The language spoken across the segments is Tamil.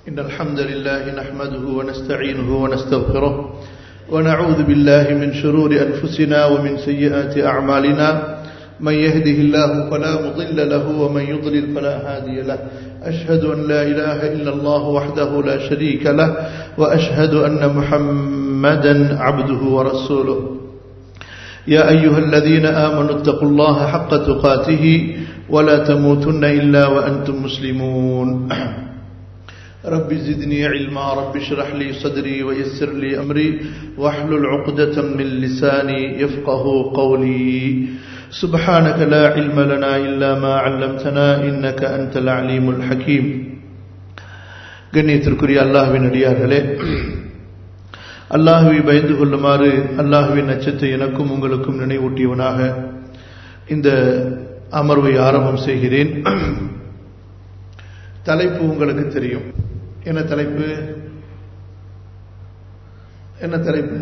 إن الحمد لله نحمده ونستعينه ونستغفره ونعوذ بالله من شرور أنفسنا ومن سيئات أعمالنا من يهده الله فلا مضل له ومن يضلل فلا هادي له أشهد أن لا إله إلا الله وحده لا شريك له وأشهد أن محمدا عبده ورسوله يا أيها الذين آمنوا اتقوا الله حق تقاته ولا تموتن إلا وأنتم مسلمون رب زدني علما رب اشرح لي صدري ويسر لي أمري واحلل عقدة من لساني يفقه قولي سبحانك لا علم لنا إلا ما علمتنا إنك أنت العليم الحكيم கண்ணியத்திற்குரிய அல்லாஹுவின் அடியார்களே அல்லாஹுவை பயந்து கொள்ளுமாறு அல்லாஹுவின் அச்சத்தை எனக்கும் உங்களுக்கும் நினைவூட்டியவனாக இந்த அமர்வை ஆரம்பம் செய்கிறேன் தலைப்பு உங்களுக்கு தெரியும் என்ன தலைப்பு என்ன தலைப்பு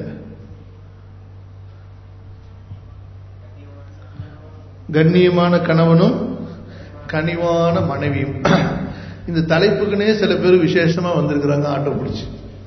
கண்ணியமான கணவனும் கனிவான மனைவியும் இந்த தலைப்புக்குனே சில பேர் விசேஷமா வந்திருக்கிறாங்க ஆட்டோ பிடிச்சி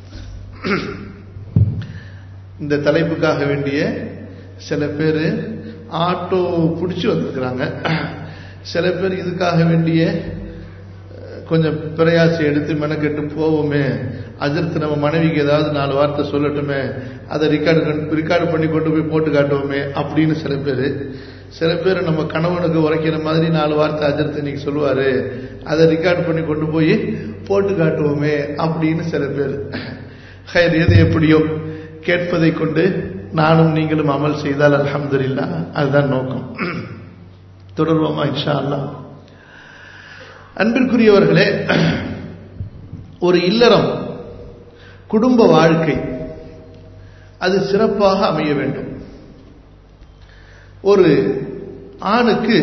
இந்த தலைப்புக்காக வேண்டிய சில பேர் ஆட்டோ பிடிச்சி வந்திருக்கிறாங்க சில பேர் இதுக்காக வேண்டிய கொஞ்சம் பிரயாசை எடுத்து மெனக்கெட்டு போவோமே அஜர்த்து நம்ம மனைவிக்கு ஏதாவது நாலு வார்த்தை சொல்லட்டுமே அதை ரெக்கார்டு ரெக்கார்டு பண்ணி கொண்டு போய் போட்டு காட்டுவோமே அப்படின்னு சில பேர் சில பேர் நம்ம கணவனுக்கு உரைக்கிற மாதிரி நாலு வார்த்தை அஜர்த்து இன்னைக்கு சொல்லுவாரு அதை ரெக்கார்டு பண்ணி கொண்டு போய் போட்டு காட்டுவோமே அப்படின்னு சில பேர் ஹயர் எது எப்படியோ கேட்பதை கொண்டு நானும் நீங்களும் அமல் செய்தால் அலமதுல்லா அதுதான் நோக்கம் தொடர்வோமா இன்ஷா அல்லா அன்பிற்குரியவர்களே ஒரு இல்லறம் குடும்ப வாழ்க்கை அது சிறப்பாக அமைய வேண்டும் ஒரு ஆணுக்கு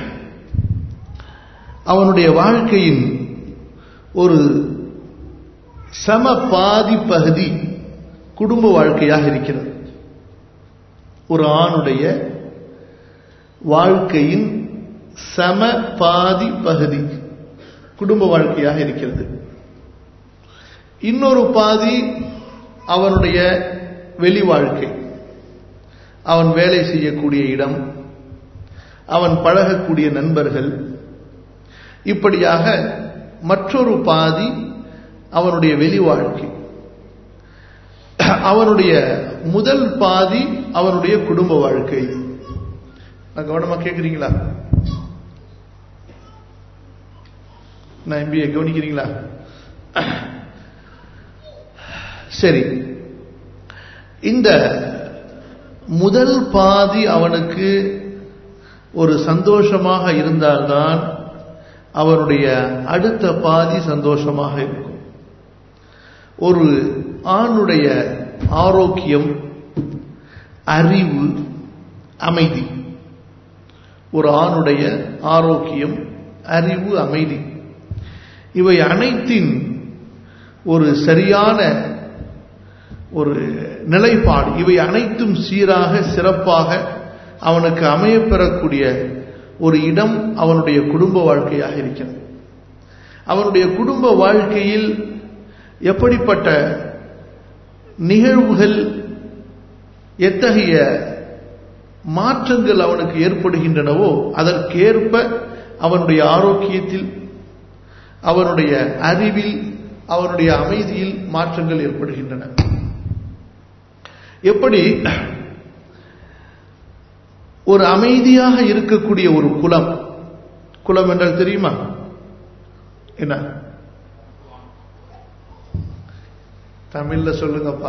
அவனுடைய வாழ்க்கையின் ஒரு சம பாதி பகுதி குடும்ப வாழ்க்கையாக இருக்கிறது ஒரு ஆணுடைய வாழ்க்கையின் சம பாதி பகுதி குடும்ப வாழ்க்கையாக இருக்கிறது இன்னொரு பாதி அவனுடைய வெளி வாழ்க்கை அவன் வேலை செய்யக்கூடிய இடம் அவன் பழகக்கூடிய நண்பர்கள் இப்படியாக மற்றொரு பாதி அவனுடைய வெளி வாழ்க்கை அவனுடைய முதல் பாதி அவனுடைய குடும்ப வாழ்க்கை நான் கவனமா கேட்குறீங்களா நான் எம்பிஏ கவனிக்கிறீங்களா சரி இந்த முதல் பாதி அவனுக்கு ஒரு சந்தோஷமாக இருந்தால்தான் அவனுடைய அடுத்த பாதி சந்தோஷமாக இருக்கும் ஒரு ஆணுடைய ஆரோக்கியம் அறிவு அமைதி ஒரு ஆணுடைய ஆரோக்கியம் அறிவு அமைதி இவை அனைத்தின் ஒரு சரியான ஒரு நிலைப்பாடு இவை அனைத்தும் சீராக சிறப்பாக அவனுக்கு அமையப்பெறக்கூடிய ஒரு இடம் அவனுடைய குடும்ப வாழ்க்கையாக இருக்கிறது அவனுடைய குடும்ப வாழ்க்கையில் எப்படிப்பட்ட நிகழ்வுகள் எத்தகைய மாற்றங்கள் அவனுக்கு ஏற்படுகின்றனவோ அதற்கேற்ப அவனுடைய ஆரோக்கியத்தில் அவனுடைய அறிவில் அவனுடைய அமைதியில் மாற்றங்கள் ஏற்படுகின்றன எப்படி ஒரு அமைதியாக இருக்கக்கூடிய ஒரு குளம் குளம் என்றால் தெரியுமா என்ன தமிழ்ல சொல்லுங்கப்பா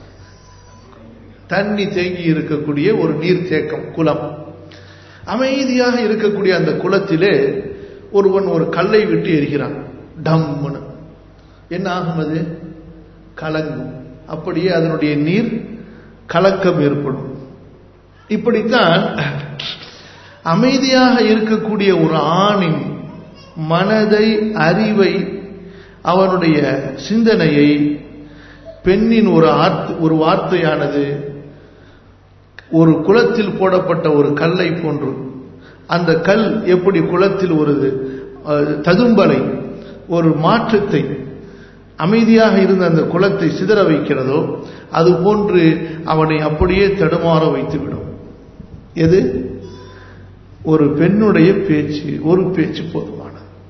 தண்ணி தேங்கி இருக்கக்கூடிய ஒரு நீர் தேக்கம் குளம் அமைதியாக இருக்கக்கூடிய அந்த குளத்திலே ஒருவன் ஒரு கல்லை விட்டு எரிகிறான் டம்னு என்ன ஆகும் அது கலங்கும் அப்படியே அதனுடைய நீர் கலக்கம் ஏற்படும் இப்படித்தான் அமைதியாக இருக்கக்கூடிய ஒரு ஆணின் மனதை அறிவை அவனுடைய சிந்தனையை பெண்ணின் ஒரு ஒரு வார்த்தையானது ஒரு குளத்தில் போடப்பட்ட ஒரு கல்லை போன்று அந்த கல் எப்படி குளத்தில் ஒரு அஹ், ததும்பலை ஒரு மாற்றத்தை அமைதியாக இருந்த அந்த குலத்தை சிதற வைக்கிறதோ அது போன்று அவனை அப்படியே தடுமாற வைத்துவிடும் எது ஒரு பெண்ணுடைய பேச்சு ஒரு பேச்சு போதுமானது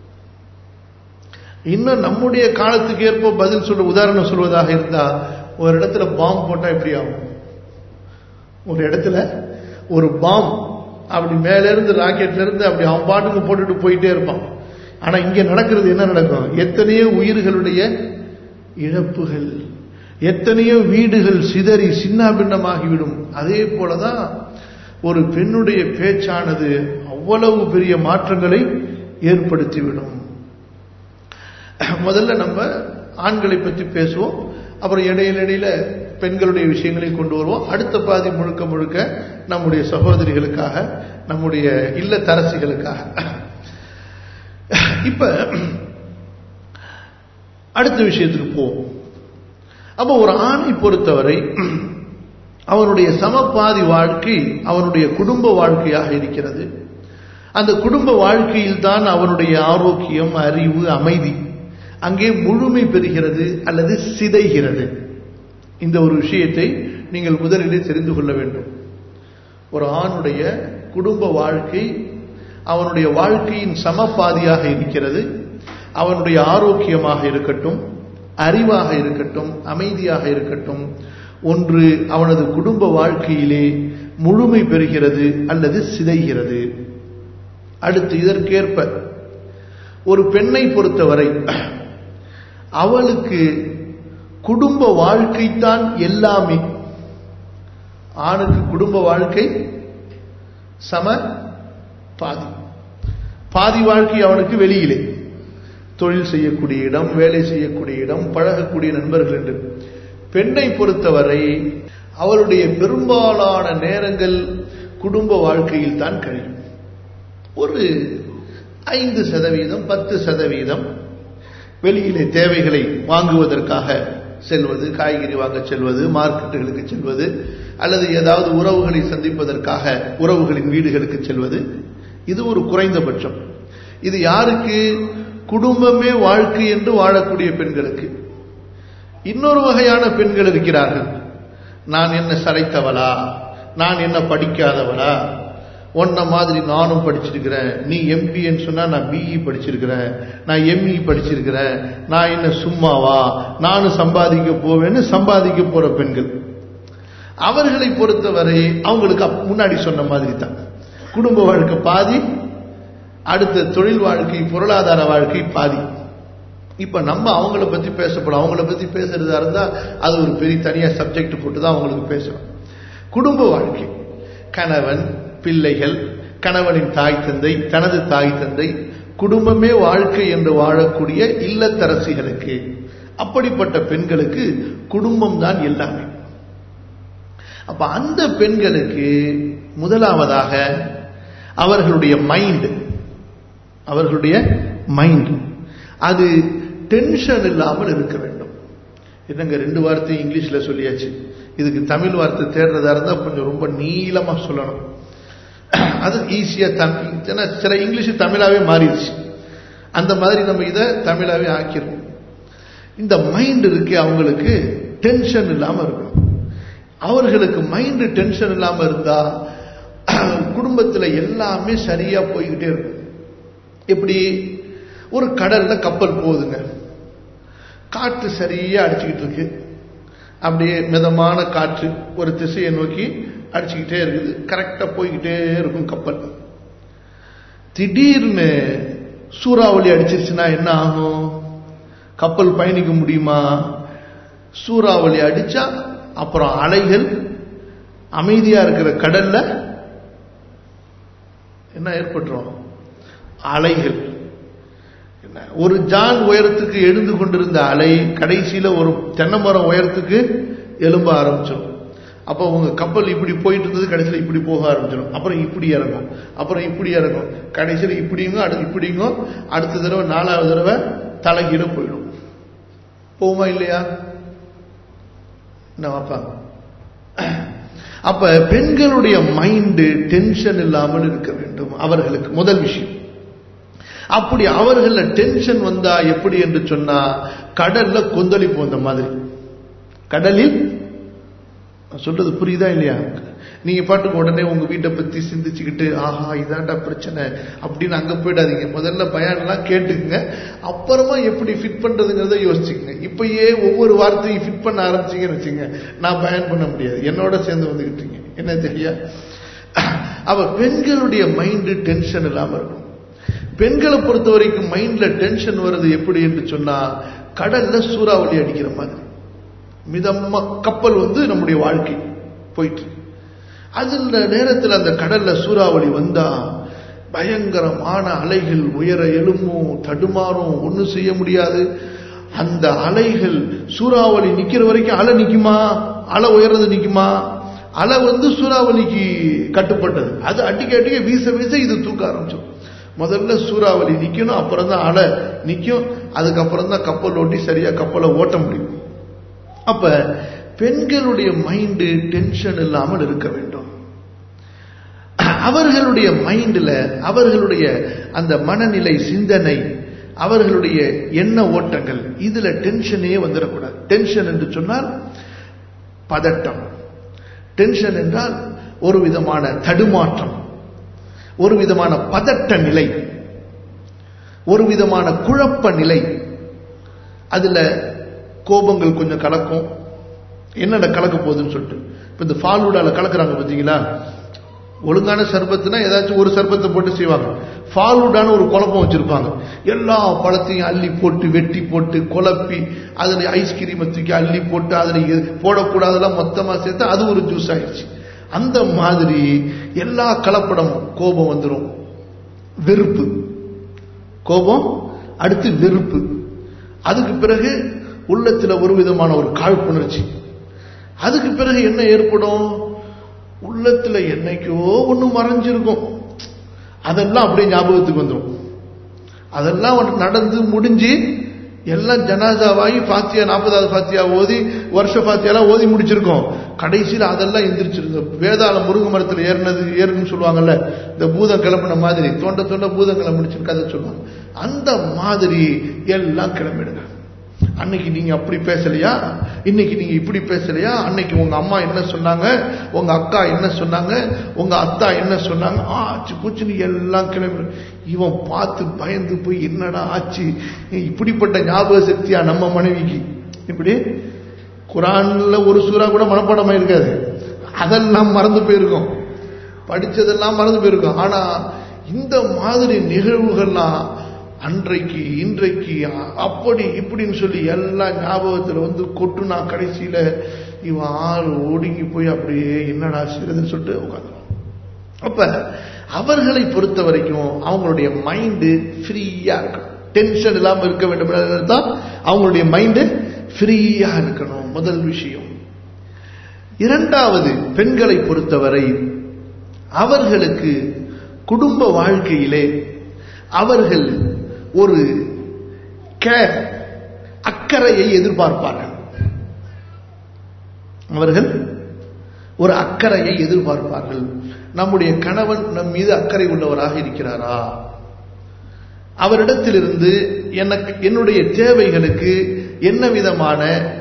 இன்னும் நம்முடைய காலத்துக்கு ஏற்ப பதில் சொல்ற உதாரணம் சொல்வதாக இருந்தா ஒரு இடத்துல பாம்பு போட்டா எப்படி ஆகும் ஒரு இடத்துல ஒரு பாம் அப்படி மேல இருந்து ராக்கெட்ல இருந்து அப்படி அவன் பாட்டுக்கு போட்டுட்டு போயிட்டே இருப்பான் ஆனா இங்க நடக்கிறது என்ன நடக்கும் எத்தனையோ உயிர்களுடைய இழப்புகள் எத்தனையோ வீடுகள் சிதறி சின்னாபின்னமாகிவிடும் அதே போலதான் ஒரு பெண்ணுடைய பேச்சானது அவ்வளவு பெரிய மாற்றங்களை ஏற்படுத்திவிடும் முதல்ல நம்ம ஆண்களை பற்றி பேசுவோம் அப்புறம் இடையில இடையில பெண்களுடைய விஷயங்களை கொண்டு வருவோம் அடுத்த பாதி முழுக்க முழுக்க நம்முடைய சகோதரிகளுக்காக நம்முடைய இல்லத்தரசிகளுக்காக இப்ப அடுத்த விஷயத்துக்கு போவோம் அப்ப ஒரு ஆணை பொறுத்தவரை அவனுடைய சமபாதி வாழ்க்கை அவனுடைய குடும்ப வாழ்க்கையாக இருக்கிறது அந்த குடும்ப வாழ்க்கையில் தான் அவனுடைய ஆரோக்கியம் அறிவு அமைதி அங்கே முழுமை பெறுகிறது அல்லது சிதைகிறது இந்த ஒரு விஷயத்தை நீங்கள் முதலிலே தெரிந்து கொள்ள வேண்டும் ஒரு ஆணுடைய குடும்ப வாழ்க்கை அவனுடைய வாழ்க்கையின் சமபாதியாக இருக்கிறது அவனுடைய ஆரோக்கியமாக இருக்கட்டும் அறிவாக இருக்கட்டும் அமைதியாக இருக்கட்டும் ஒன்று அவனது குடும்ப வாழ்க்கையிலே முழுமை பெறுகிறது அல்லது சிதைகிறது அடுத்து இதற்கேற்ப ஒரு பெண்ணை பொறுத்தவரை அவளுக்கு குடும்ப வாழ்க்கைத்தான் எல்லாமே ஆணுக்கு குடும்ப வாழ்க்கை சம பாதி பாதி வாழ்க்கை அவனுக்கு வெளியிலே தொழில் செய்யக்கூடிய இடம் வேலை செய்யக்கூடிய இடம் பழகக்கூடிய நண்பர்கள் என்று பெண்ணை பொறுத்தவரை அவருடைய பெரும்பாலான நேரங்கள் குடும்ப வாழ்க்கையில் தான் கழியும் ஒரு ஐந்து சதவீதம் பத்து சதவீதம் வெளியிலே தேவைகளை வாங்குவதற்காக செல்வது காய்கறி வாங்க செல்வது மார்க்கெட்டுகளுக்கு செல்வது அல்லது ஏதாவது உறவுகளை சந்திப்பதற்காக உறவுகளின் வீடுகளுக்கு செல்வது இது ஒரு குறைந்தபட்சம் இது யாருக்கு குடும்பமே வாழ்க்கை என்று வாழக்கூடிய பெண்களுக்கு இன்னொரு வகையான பெண்கள் இருக்கிறார்கள் நான் என்ன சளைத்தவளா நான் என்ன படிக்காதவளா உன்ன மாதிரி நானும் படிச்சிருக்கிறேன் நீ எம்பின்னு சொன்னா நான் பிஇ படிச்சிருக்கிறேன் நான் எம்இ படிச்சிருக்கிறேன் நான் என்ன சும்மாவா நானும் சம்பாதிக்க போவேன்னு சம்பாதிக்க போற பெண்கள் அவர்களை பொறுத்தவரை அவங்களுக்கு முன்னாடி சொன்ன மாதிரி தான் குடும்ப வாழ்க்கை பாதி அடுத்த தொழில் வாழ்க்கை பொருளாதார வாழ்க்கை பாதி இப்ப நம்ம அவங்கள பத்தி பேசப்படும் அவங்கள பத்தி பேசுறதா இருந்தா அது ஒரு பெரிய தனியா சப்ஜெக்ட் போட்டு தான் அவங்களுக்கு பேசணும் குடும்ப வாழ்க்கை கணவன் பிள்ளைகள் கணவனின் தாய் தந்தை தனது தாய் தந்தை குடும்பமே வாழ்க்கை என்று வாழக்கூடிய இல்லத்தரசிகளுக்கு அப்படிப்பட்ட பெண்களுக்கு குடும்பம் தான் எல்லாமே அப்ப அந்த பெண்களுக்கு முதலாவதாக அவர்களுடைய மைண்ட் அவர்களுடைய மைண்ட் அது டென்ஷன் இல்லாமல் இருக்க வேண்டும் என்னங்க ரெண்டு வார்த்தை இங்கிலீஷ்ல சொல்லியாச்சு இதுக்கு தமிழ் வார்த்தை தேடுறதா இருந்தா கொஞ்சம் ரொம்ப நீளமா சொல்லணும் அது ஈஸியா தமிழ் சில இங்கிலீஷ் தமிழாவே மாறிடுச்சு அந்த மாதிரி நம்ம இதை தமிழாவே ஆக்கிருக்கோம் இந்த மைண்ட் இருக்கு அவங்களுக்கு டென்ஷன் இல்லாம இருக்கணும் அவர்களுக்கு மைண்ட் டென்ஷன் இல்லாம இருந்தா குடும்பத்துல எல்லாமே சரியா போய்கிட்டே இருக்கும் எப்படி ஒரு கடல்ல கப்பல் போகுதுங்க காற்று சரியா அடிச்சுக்கிட்டு இருக்கு அப்படியே மிதமான காற்று ஒரு திசையை நோக்கி அடிச்சுக்கிட்டே இருக்குது கரெக்டா போய்கிட்டே இருக்கும் கப்பல் திடீர்னு சூறாவளி அடிச்சிருச்சுன்னா என்ன ஆகும் கப்பல் பயணிக்க முடியுமா சூறாவளி அடிச்சா அப்புறம் அலைகள் அமைதியா இருக்கிற கடல்ல என்ன ஏற்பட்டுரும் அலைகள் ஒரு ஜான் உயரத்துக்கு எழுந்து கொண்டிருந்த அலை கடைசியில ஒரு தென்னை மரம் உயரத்துக்கு எழும்ப ஆரம்பிச்சிடும் அப்போ உங்க கப்பல் இப்படி போயிட்டு இருந்தது கடைசியில் இப்படி போக ஆரம்பிச்சிடும் அப்புறம் இப்படி இறங்கும் அப்புறம் இப்படி இறங்கும் கடைசியில் இப்படிங்க அடுத்து இப்படிங்க அடுத்த தடவை நாலாவது தடவை தலைகீழ போயிடும் போகுமா இல்லையா என்ன வாப்பா அப்ப பெண்களுடைய மைண்டு டென்ஷன் இல்லாமல் இருக்க வேண்டும் அவர்களுக்கு முதல் விஷயம் அப்படி அவர்கள டென்ஷன் வந்தா எப்படி என்று சொன்னா கடல்ல கொந்தளிப்பு அந்த மாதிரி கடலில் சொல்றது புரியுதா இல்லையா நீங்க பாட்டுக்கு உடனே உங்க வீட்டை பத்தி சிந்திச்சுக்கிட்டு ஆஹா இதாண்டா பிரச்சனை அப்படின்னு அங்க போயிடாதீங்க முதல்ல பயானெல்லாம் கேட்டுக்குங்க அப்புறமா எப்படி ஃபிட் பண்றதுங்கிறத யோசிச்சுக்கங்க இப்பயே ஒவ்வொரு வார்த்தையும் ஃபிட் பண்ண ஆரம்பிச்சீங்கன்னு வச்சுங்க நான் பயன் பண்ண முடியாது என்னோட சேர்ந்து வந்துகிட்டீங்க என்ன தெரியா அவ பெண்களுடைய மைண்டு டென்ஷன் இல்லாம இருக்கும் பெண்களை பொறுத்த வரைக்கும் மைண்ட்ல டென்ஷன் வருது எப்படி என்று சொன்னா கடல்ல சூறாவளி அடிக்கிற மாதிரி மிதமா கப்பல் வந்து நம்முடைய வாழ்க்கை போயிட்டு அதுல நேரத்தில் அந்த கடல்ல சூறாவளி வந்தா பயங்கரமான அலைகள் உயர எழும்பும் தடுமாறும் ஒன்றும் செய்ய முடியாது அந்த அலைகள் சூறாவளி நிக்கிற வரைக்கும் அலை நிக்குமா அலை உயர்றது நிக்குமா அலை வந்து சூறாவளிக்கு கட்டுப்பட்டது அது அடிக்க அடிக்க வீச வீச இது தூக்க ஆரம்பிச்சோம் முதல்ல சூறாவளி நிக்கணும் அப்புறம் தான் அலை நிக்கும் அதுக்கப்புறம் தான் கப்பல் ஓட்டி சரியா கப்பலை ஓட்ட முடியும் அப்ப பெண்களுடைய மைண்டு டென்ஷன் இல்லாமல் இருக்க வேண்டும் அவர்களுடைய மைண்ட்ல அவர்களுடைய அந்த மனநிலை சிந்தனை அவர்களுடைய எண்ண ஓட்டங்கள் இதுல டென்ஷனே வந்துடக்கூடாது டென்ஷன் என்று சொன்னால் பதட்டம் டென்ஷன் என்றால் ஒரு விதமான தடுமாற்றம் ஒரு விதமான பதட்ட நிலை ஒரு விதமான குழப்ப நிலை அதுல கோபங்கள் கொஞ்சம் கலக்கும் என்னென்ன கலக்க போகுதுன்னு சொல்லிட்டு இப்ப இந்த ஃபாலூடால கலக்குறாங்க பார்த்தீங்களா ஒழுங்கான சர்பத்துனா ஏதாச்சும் ஒரு சர்பத்தை போட்டு செய்வாங்க ஃபாலூடான ஒரு குழப்பம் வச்சிருப்பாங்க எல்லா பழத்தையும் அள்ளி போட்டு வெட்டி போட்டு குழப்பி அதில் ஐஸ்கிரீமை தூக்கி அள்ளி போட்டு அதில் போடக்கூடாதெல்லாம் மொத்தமாக சேர்த்து அது ஒரு ஜூஸ் ஆயிடுச்சு அந்த மாதிரி எல்லா கலப்படமும் கோபம் வந்துடும் வெறுப்பு கோபம் அடுத்து வெறுப்பு அதுக்கு பிறகு உள்ளத்தில் ஒரு விதமான ஒரு காழ்ப்புணர்ச்சி அதுக்கு பிறகு என்ன ஏற்படும் உள்ளத்துல என்னைக்கோ ஒண்ணு மறைஞ்சிருக்கும் அதெல்லாம் அப்படியே ஞாபகத்துக்கு வந்துடும் அதெல்லாம் நடந்து முடிஞ்சு எல்லாம் ஜனாசாவாகி ஃபாத்தியா நாற்பதாவது ஃபாத்தியா ஓதி வருஷ ஃபாத்தியாலாம் ஓதி முடிச்சிருக்கோம் கடைசியில் அதெல்லாம் எந்திரிச்சிருங்க வேதாள முருங்க மரத்தில் ஏறினது ஏறுன்னு சொல்லுவாங்கல்ல இந்த பூதம் கிளம்பின மாதிரி தோண்ட தோண்ட பூதங்களை முடிச்சிருக்க அதை சொல்லுவாங்க அந்த மாதிரி எல்லாம் கிளம்பிடுங்க அன்னைக்கு நீங்க அப்படி பேசலையா இன்னைக்கு நீங்க இப்படி பேசலையா அன்னைக்கு உங்க அம்மா என்ன சொன்னாங்க உங்க அக்கா என்ன சொன்னாங்க உங்க அத்தா என்ன சொன்னாங்க ஆச்சு பூச்சுன்னு எல்லாம் கிளம்பி இவன் பார்த்து பயந்து போய் என்னடா ஆச்சு இப்படிப்பட்ட ஞாபக சக்தியா நம்ம மனைவிக்கு இப்படி குரான்ல ஒரு சூறா கூட மனப்பாடமா இருக்காது அதெல்லாம் மறந்து போயிருக்கோம் படிச்சதெல்லாம் மறந்து போயிருக்கோம் ஆனா இந்த மாதிரி நிகழ்வுகள்லாம் அன்றைக்கு இன்றைக்கு அப்படி இப்படின்னு சொல்லி எல்லா ஞாபகத்தில் வந்து கொட்டுனா கடைசியில் இவன் ஆள் ஒடுங்கி போய் அப்படியே என்னடா செய்யறதுன்னு சொல்லிட்டு உட்காந்துருவான் அப்ப அவர்களை பொறுத்த வரைக்கும் அவங்களுடைய மைண்டு ஃப்ரீயா இருக்கணும் டென்ஷன் இல்லாமல் இருக்க வேண்டும் தான் அவங்களுடைய மைண்டு ஃப்ரீயா இருக்கணும் முதல் விஷயம் இரண்டாவது பெண்களை பொறுத்தவரை அவர்களுக்கு குடும்ப வாழ்க்கையிலே அவர்கள் ஒரு கேர் அக்கறையை எதிர்பார்ப்பார்கள் அவர்கள் ஒரு அக்கறையை எதிர்பார்ப்பார்கள் நம்முடைய கணவன் நம் மீது அக்கறை உள்ளவராக இருக்கிறாரா அவரிடத்திலிருந்து எனக்கு என்னுடைய தேவைகளுக்கு என்ன விதமான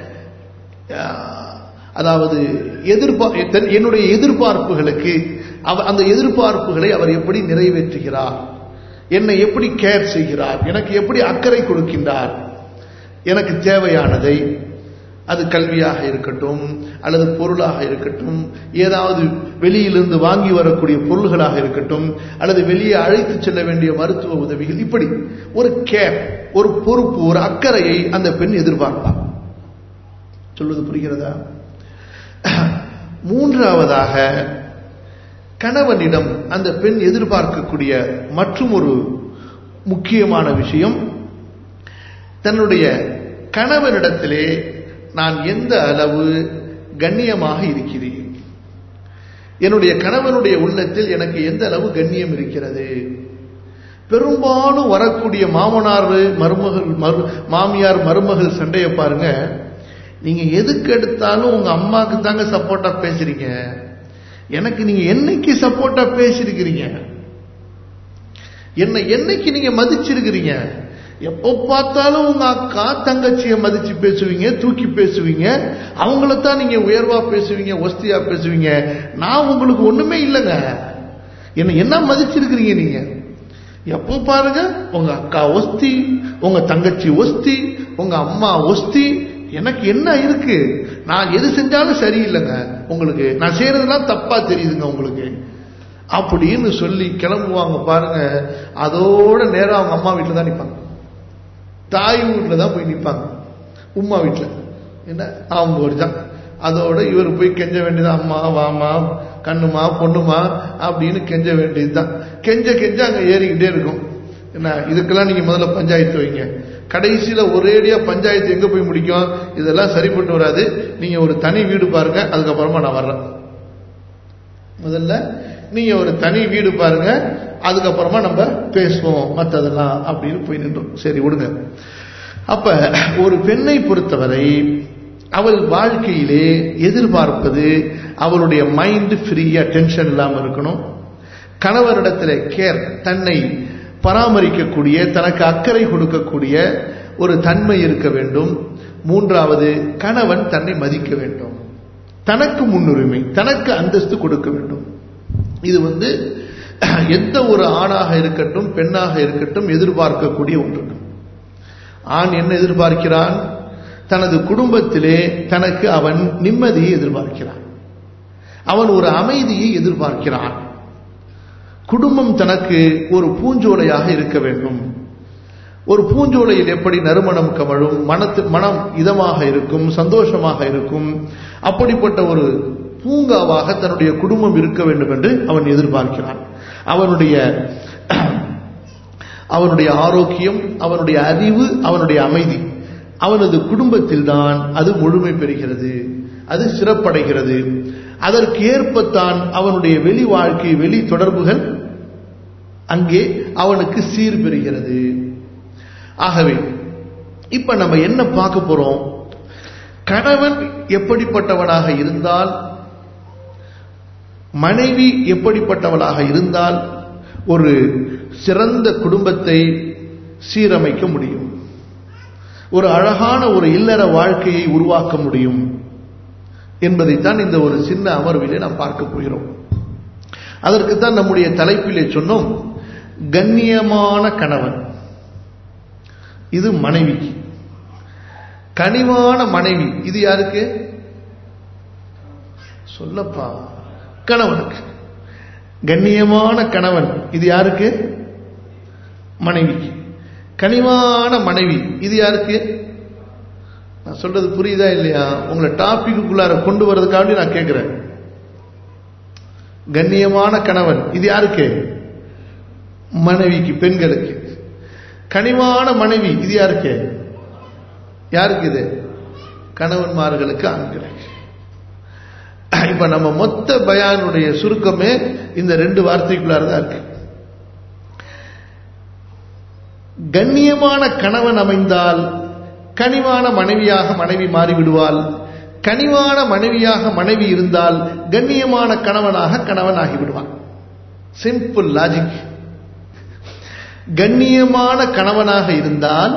அதாவது எதிர்பார் என்னுடைய எதிர்பார்ப்புகளுக்கு அந்த எதிர்பார்ப்புகளை அவர் எப்படி நிறைவேற்றுகிறார் என்னை எப்படி கேர் செய்கிறார் எனக்கு எப்படி அக்கறை கொடுக்கின்றார் எனக்கு தேவையானதை அது கல்வியாக இருக்கட்டும் அல்லது பொருளாக இருக்கட்டும் ஏதாவது வெளியிலிருந்து வாங்கி வரக்கூடிய பொருள்களாக இருக்கட்டும் அல்லது வெளியே அழைத்து செல்ல வேண்டிய மருத்துவ உதவிகள் இப்படி ஒரு கேர் ஒரு பொறுப்பு ஒரு அக்கறையை அந்த பெண் எதிர்பார்ப்பார் சொல்வது புரிகிறதா மூன்றாவதாக கணவனிடம் அந்த பெண் எதிர்பார்க்கக்கூடிய மற்றும் ஒரு முக்கியமான விஷயம் தன்னுடைய கணவனிடத்திலே நான் எந்த அளவு கண்ணியமாக இருக்கிறேன் என்னுடைய கணவனுடைய உள்ளத்தில் எனக்கு எந்த அளவு கண்ணியம் இருக்கிறது பெரும்பாலும் வரக்கூடிய மாமனார் மருமகள் மரு மாமியார் மருமகள் சண்டையை பாருங்க நீங்க எதுக்கு எடுத்தாலும் உங்க அம்மாவுக்கு தாங்க சப்போர்ட்டா பேசுறீங்க எனக்கு நீங்க என்னைக்கு சப்போர்ட்டா பேசிருக்கிறீங்க என்னை என்னைக்கு நீங்க மதிச்சிருக்கிறீங்க எப்போ பார்த்தாலும் உங்க அக்கா தங்கச்சியை மதிச்சு பேசுவீங்க தூக்கி பேசுவீங்க அவங்களத்தான் நீங்க உயர்வா பேசுவீங்க ஒஸ்தியா பேசுவீங்க நான் உங்களுக்கு ஒண்ணுமே இல்லைங்க என்ன என்ன மதிச்சிருக்கிறீங்க நீங்க எப்போ பாருங்க உங்க அக்கா ஒஸ்தி உங்க தங்கச்சி ஒஸ்தி உங்க அம்மா ஒஸ்தி எனக்கு என்ன இருக்கு நான் எது செஞ்சாலும் சரியில்லைங்க உங்களுக்கு நான் செய்யறதெல்லாம் தப்பா தெரியுதுங்க உங்களுக்கு அப்படின்னு சொல்லி கிளம்புவாங்க பாருங்க அதோட நேரம் அவங்க அம்மா வீட்டில் தான் நிற்பாங்க தாய் வீட்டில் தான் போய் நிற்பாங்க உம்மா வீட்டில் என்ன அவங்க ஒரு தான் அதோட இவர் போய் கெஞ்ச வேண்டியது அம்மா வாமா கண்ணுமா பொண்ணுமா அப்படின்னு கெஞ்ச வேண்டியதுதான் கெஞ்ச கெஞ்ச அங்க ஏறிக்கிட்டே இருக்கும் என்ன இதுக்கெல்லாம் நீங்க முதல்ல பஞ்சாயத்து வைங்க கடைசியில ஒரேடியா பஞ்சாயத்து எங்க போய் முடிக்கும் இதெல்லாம் சரிப்பட்டு வராது நீங்க ஒரு தனி வீடு பாருங்க அதுக்கப்புறமா நான் வர்றேன் முதல்ல நீங்க ஒரு தனி வீடு பாருங்க அதுக்கப்புறமா நம்ம பேசுவோம் மற்றதெல்லாம் அப்படின்னு போய் நின்றோம் சரி விடுங்க அப்ப ஒரு பெண்ணை பொறுத்தவரை அவள் வாழ்க்கையிலே எதிர்பார்ப்பது அவளுடைய மைண்ட் ஃப்ரீயா டென்ஷன் இல்லாம இருக்கணும் கணவரிடத்துல கேர் தன்னை பராமரிக்கக்கூடிய தனக்கு அக்கறை கொடுக்கக்கூடிய ஒரு தன்மை இருக்க வேண்டும் மூன்றாவது கணவன் தன்னை மதிக்க வேண்டும் தனக்கு முன்னுரிமை தனக்கு அந்தஸ்து கொடுக்க வேண்டும் இது வந்து எந்த ஒரு ஆணாக இருக்கட்டும் பெண்ணாக இருக்கட்டும் எதிர்பார்க்கக்கூடிய ஒன்று ஆண் என்ன எதிர்பார்க்கிறான் தனது குடும்பத்திலே தனக்கு அவன் நிம்மதியை எதிர்பார்க்கிறான் அவன் ஒரு அமைதியை எதிர்பார்க்கிறான் குடும்பம் தனக்கு ஒரு பூஞ்சோலையாக இருக்க வேண்டும் ஒரு பூஞ்சோலையில் எப்படி நறுமணம் கமழும் மனத்து மனம் இதமாக இருக்கும் சந்தோஷமாக இருக்கும் அப்படிப்பட்ட ஒரு பூங்காவாக தன்னுடைய குடும்பம் இருக்க வேண்டும் என்று அவன் எதிர்பார்க்கிறான் அவனுடைய அவனுடைய ஆரோக்கியம் அவனுடைய அறிவு அவனுடைய அமைதி அவனது குடும்பத்தில் தான் அது முழுமை பெறுகிறது அது சிறப்படைகிறது அதற்கு ஏற்பத்தான் அவனுடைய வெளி வாழ்க்கை வெளி தொடர்புகள் அங்கே அவனுக்கு சீர் பெறுகிறது ஆகவே இப்ப நம்ம என்ன பார்க்க போறோம் கணவன் எப்படிப்பட்டவனாக இருந்தால் மனைவி எப்படிப்பட்டவளாக இருந்தால் ஒரு சிறந்த குடும்பத்தை சீரமைக்க முடியும் ஒரு அழகான ஒரு இல்லற வாழ்க்கையை உருவாக்க முடியும் என்பதைத்தான் இந்த ஒரு சின்ன அமர்விலே நாம் பார்க்க போகிறோம் அதற்குத்தான் நம்முடைய தலைப்பிலே சொன்னோம் கண்ணியமான கணவன் இது மனைவி கனிவான மனைவி இது யாருக்கு சொல்லப்பா கணவனுக்கு கண்ணியமான கணவன் இது யாருக்கு மனைவிக்கு கனிவான மனைவி இது யாருக்கு நான் சொல்றது புரியுதா இல்லையா உங்களை டாபிக்குள்ளார கொண்டு வர்றதுக்காண்டி நான் கேட்கிறேன் கண்ணியமான கணவன் இது யாருக்கு மனைவிக்கு பெண்களுக்கு கனிவான மனைவி இது யாருக்கு யாருக்கு இது கணவன்மார்களுக்கு ஆண்களுக்கு இப்ப நம்ம மொத்த பயானுடைய சுருக்கமே இந்த ரெண்டு வார்த்தைக்குள்ளார தான் இருக்கு கண்ணியமான கணவன் அமைந்தால் கனிவான மனைவியாக மனைவி மாறிவிடுவாள் கனிவான மனைவியாக மனைவி இருந்தால் கண்ணியமான கணவனாக கணவன் ஆகிவிடுவான் சிம்பிள் லாஜிக் கண்ணியமான கணவனாக இருந்தால்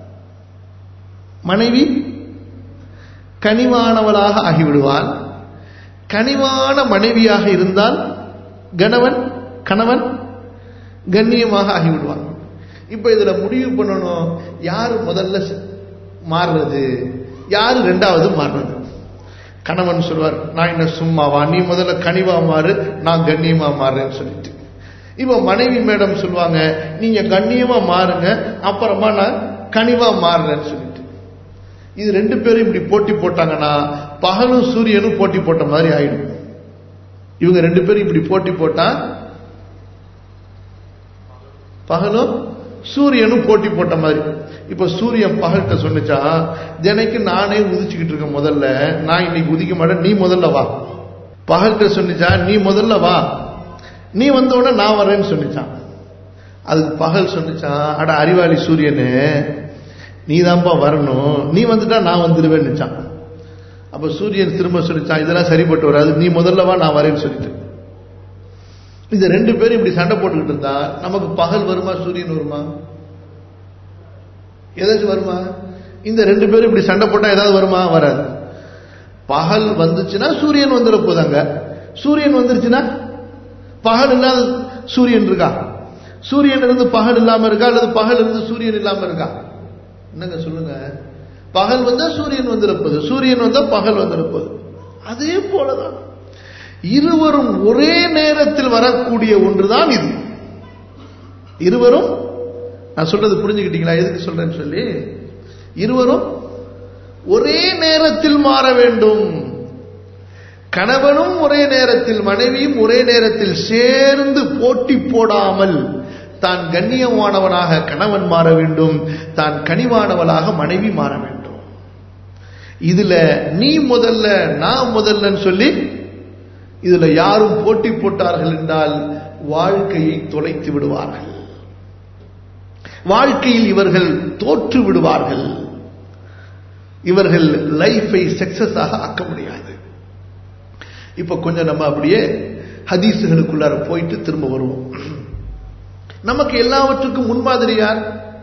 மனைவி கனிவானவளாக ஆகிவிடுவாள் கனிவான மனைவியாக இருந்தால் கணவன் கணவன் கண்ணியமாக ஆகிவிடுவான் இப்ப இதுல முடிவு பண்ணணும் யாரு முதல்ல மாறுறது யாரு ரெண்டாவது மாறுறது கணவன் சொல்வார் நான் என்ன சும்மாவா நீ முதல்ல கனிவா மாறு நான் கண்ணியமா மாறுறேன்னு சொல்லிட்டு இப்ப மனைவி மேடம் சொல்லுவாங்க நீங்க கண்ணியமா மாறுங்க அப்புறமா நான் கனிவா மாறுறேன்னு சொல்லிட்டு இது ரெண்டு பேரும் இப்படி போட்டி போட்டாங்கன்னா பகலும் சூரியனும் போட்டி போட்ட மாதிரி ஆயிடும் இவங்க ரெண்டு பேரும் இப்படி போட்டி போட்டா பகலும் சூரியனும் போட்டி போட்ட மாதிரி இப்ப சூரியன் பகல்கிட்ட சொன்னிச்சா தினைக்கு நானே உதிச்சுக்கிட்டு இருக்கேன் முதல்ல நான் இன்னைக்கு உதிக்க மாட்டேன் நீ முதல்ல வா பகல்கிட்ட சொன்னிச்சா நீ முதல்ல வா நீ வந்த உடனே நான் வரேன்னு சொன்னிச்சான் அதுக்கு பகல் சொன்னிச்சான் அட அறிவாளி சூரியனு நீ தான்ப்பா வரணும் நீ வந்துட்டா நான் வந்துடுவேன்னுச்சான் அப்ப சூரியன் திரும்ப சொல்லிச்சான் இதெல்லாம் சரிப்பட்டு வராது நீ முதல்ல வா நான் வரேன்னு சொல்லிட்டு இந்த ரெண்டு பேரும் இப்படி சண்டை போட்டுக்கிட்டு இருந்தா நமக்கு பகல் வருமா சூரியன் வருமா ஏதாச்சும் வருமா இந்த ரெண்டு பேரும் இப்படி சண்டை போட்டா ஏதாவது வருமா வராது பகல் வந்துச்சுன்னா சூரியன் வந்துட போதாங்க சூரியன் வந்துருச்சுன்னா பகல் இல்லாத சூரியன் இருக்கா சூரியன் இருந்து பகல் இல்லாம இருக்கா அல்லது பகல் இருந்து சூரியன் இல்லாம இருக்கா என்னங்க சொல்லுங்க பகல் வந்தா சூரியன் வந்திருப்பது சூரியன் வந்தா பகல் வந்திருப்பது அதே போலதான் இருவரும் ஒரே நேரத்தில் வரக்கூடிய ஒன்றுதான் இது இருவரும் நான் சொல்றது புரிஞ்சுக்கிட்டீங்களா எதுக்கு சொல்றேன்னு சொல்லி இருவரும் ஒரே நேரத்தில் மாற வேண்டும் கணவனும் ஒரே நேரத்தில் மனைவியும் ஒரே நேரத்தில் சேர்ந்து போட்டி போடாமல் தான் கண்ணியமானவனாக கணவன் மாற வேண்டும் தான் கனிவானவளாக மனைவி மாற வேண்டும் இதுல நீ முதல்ல நான் முதல்லன்னு சொல்லி இதுல யாரும் போட்டி போட்டார்கள் என்றால் வாழ்க்கையை தொலைத்து விடுவார்கள் வாழ்க்கையில் இவர்கள் தோற்று விடுவார்கள் இவர்கள் லைஃபை சக்சஸ் ஆக ஆக்க முடியாது இப்ப கொஞ்சம் நம்ம அப்படியே ஹதீஸுகளுக்குள்ளார போயிட்டு திரும்ப வருவோம் நமக்கு எல்லாவற்றுக்கும் முன்மாதிரி யார்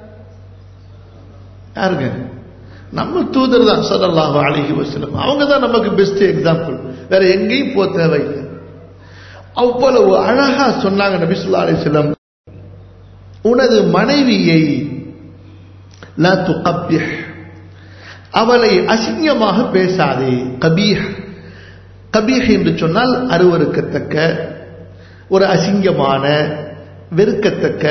யாருங்க நம்ம தூதர் தான் சொல்லலாம் அழகி வசலம் அவங்க தான் நமக்கு பெஸ்ட் எக்ஸாம்பிள் வேற எங்கேயும் போக தேவையில்லை அவ்வளவு அழகா சொன்னாங்க நபி சொல்லா அலிஸ்லம் உனது மனைவியை லா துகப்பிஹ் அவளை அசிங்கமாக பேசாதே கபீஹ் கபீஹ் என்று சொன்னால் அருவருக்கத்தக்க ஒரு அசிங்கமான வெறுக்கத்தக்க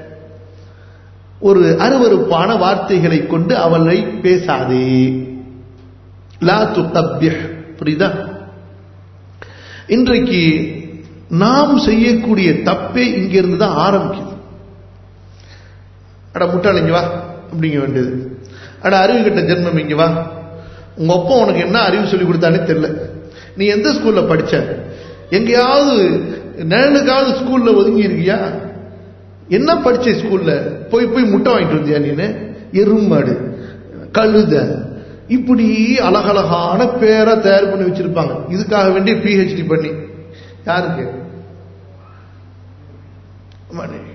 ஒரு அருவருப்பான வார்த்தைகளை கொண்டு அவளை பேசாதே லா துகப்பிஹ் புரியுதா இன்றைக்கு நாம் செய்யக்கூடிய தப்பே இங்கிருந்து தான் ஆரம்பிக்குது அட முட்டாள் இங்க வா அப்படிங்க வேண்டியது அட அறிவு கட்ட ஜென்மம் இங்க வா உங்க அப்பா உனக்கு என்ன அறிவு சொல்லி கொடுத்தானே தெரியல நீ எந்த ஸ்கூல்ல படிச்ச எங்கேயாவது நிழலுக்காவது ஸ்கூல்ல ஒதுங்கி இருக்கியா என்ன படிச்ச ஸ்கூல்ல போய் போய் முட்டை வாங்கிட்டு வந்தியா நீனு எருமாடு கழுத இப்படி அழகழகான பேரை தயார் பண்ணி வச்சிருப்பாங்க இதுக்காக வேண்டி பிஹெச்டி பண்ணி யாருக்கு மனைவி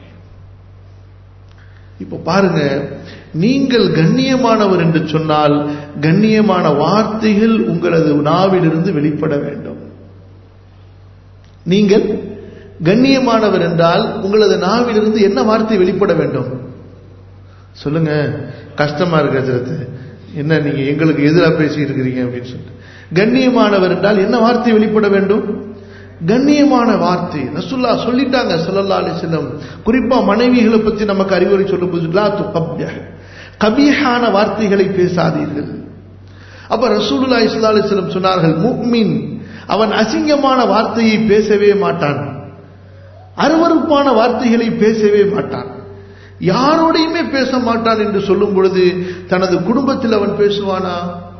இப்ப பாருங்க நீங்கள் கண்ணியமானவர் என்று சொன்னால் கண்ணியமான வார்த்தைகள் உங்களது நாவிலிருந்து வெளிப்பட வேண்டும் நீங்கள் கண்ணியமானவர் என்றால் உங்களது நாவிலிருந்து என்ன வார்த்தை வெளிப்பட வேண்டும் சொல்லுங்க கஷ்டமா இருக்கிறது என்ன நீங்க எங்களுக்கு எதிராக பேசி இருக்கிறீங்க அப்படின்னு சொல்லிட்டு கண்ணியமானவர் என்றால் என்ன வார்த்தை வெளிப்பட வேண்டும் கண்ணியமான வார்த்தை ரசுல்லா சொல்லிட்டாங்க சொல்லல்லா அலிஸ்லம் குறிப்பா மனைவிகளை பற்றி நமக்கு அறிவுரை சொல்லும் போது கபீஹான வார்த்தைகளை பேசாதீர்கள் அப்ப ரசூலுல்லா இஸ்லா அலிஸ்லம் சொன்னார்கள் முக்மின் அவன் அசிங்கமான வார்த்தையை பேசவே மாட்டான் அருவறுப்பான வார்த்தைகளை பேசவே மாட்டான் யாரோடையுமே பேச மாட்டான் என்று சொல்லும் பொழுது தனது குடும்பத்தில் அவன் பேசுவானா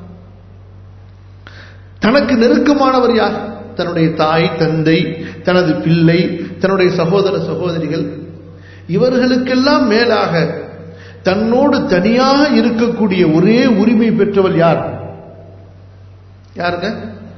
தனக்கு நெருக்கமானவர் யார் தன்னுடைய தாய் தந்தை தனது பிள்ளை தன்னுடைய சகோதர சகோதரிகள் இவர்களுக்கெல்லாம் மேலாக தன்னோடு தனியாக இருக்கக்கூடிய ஒரே உரிமை பெற்றவள் யார் யாருங்க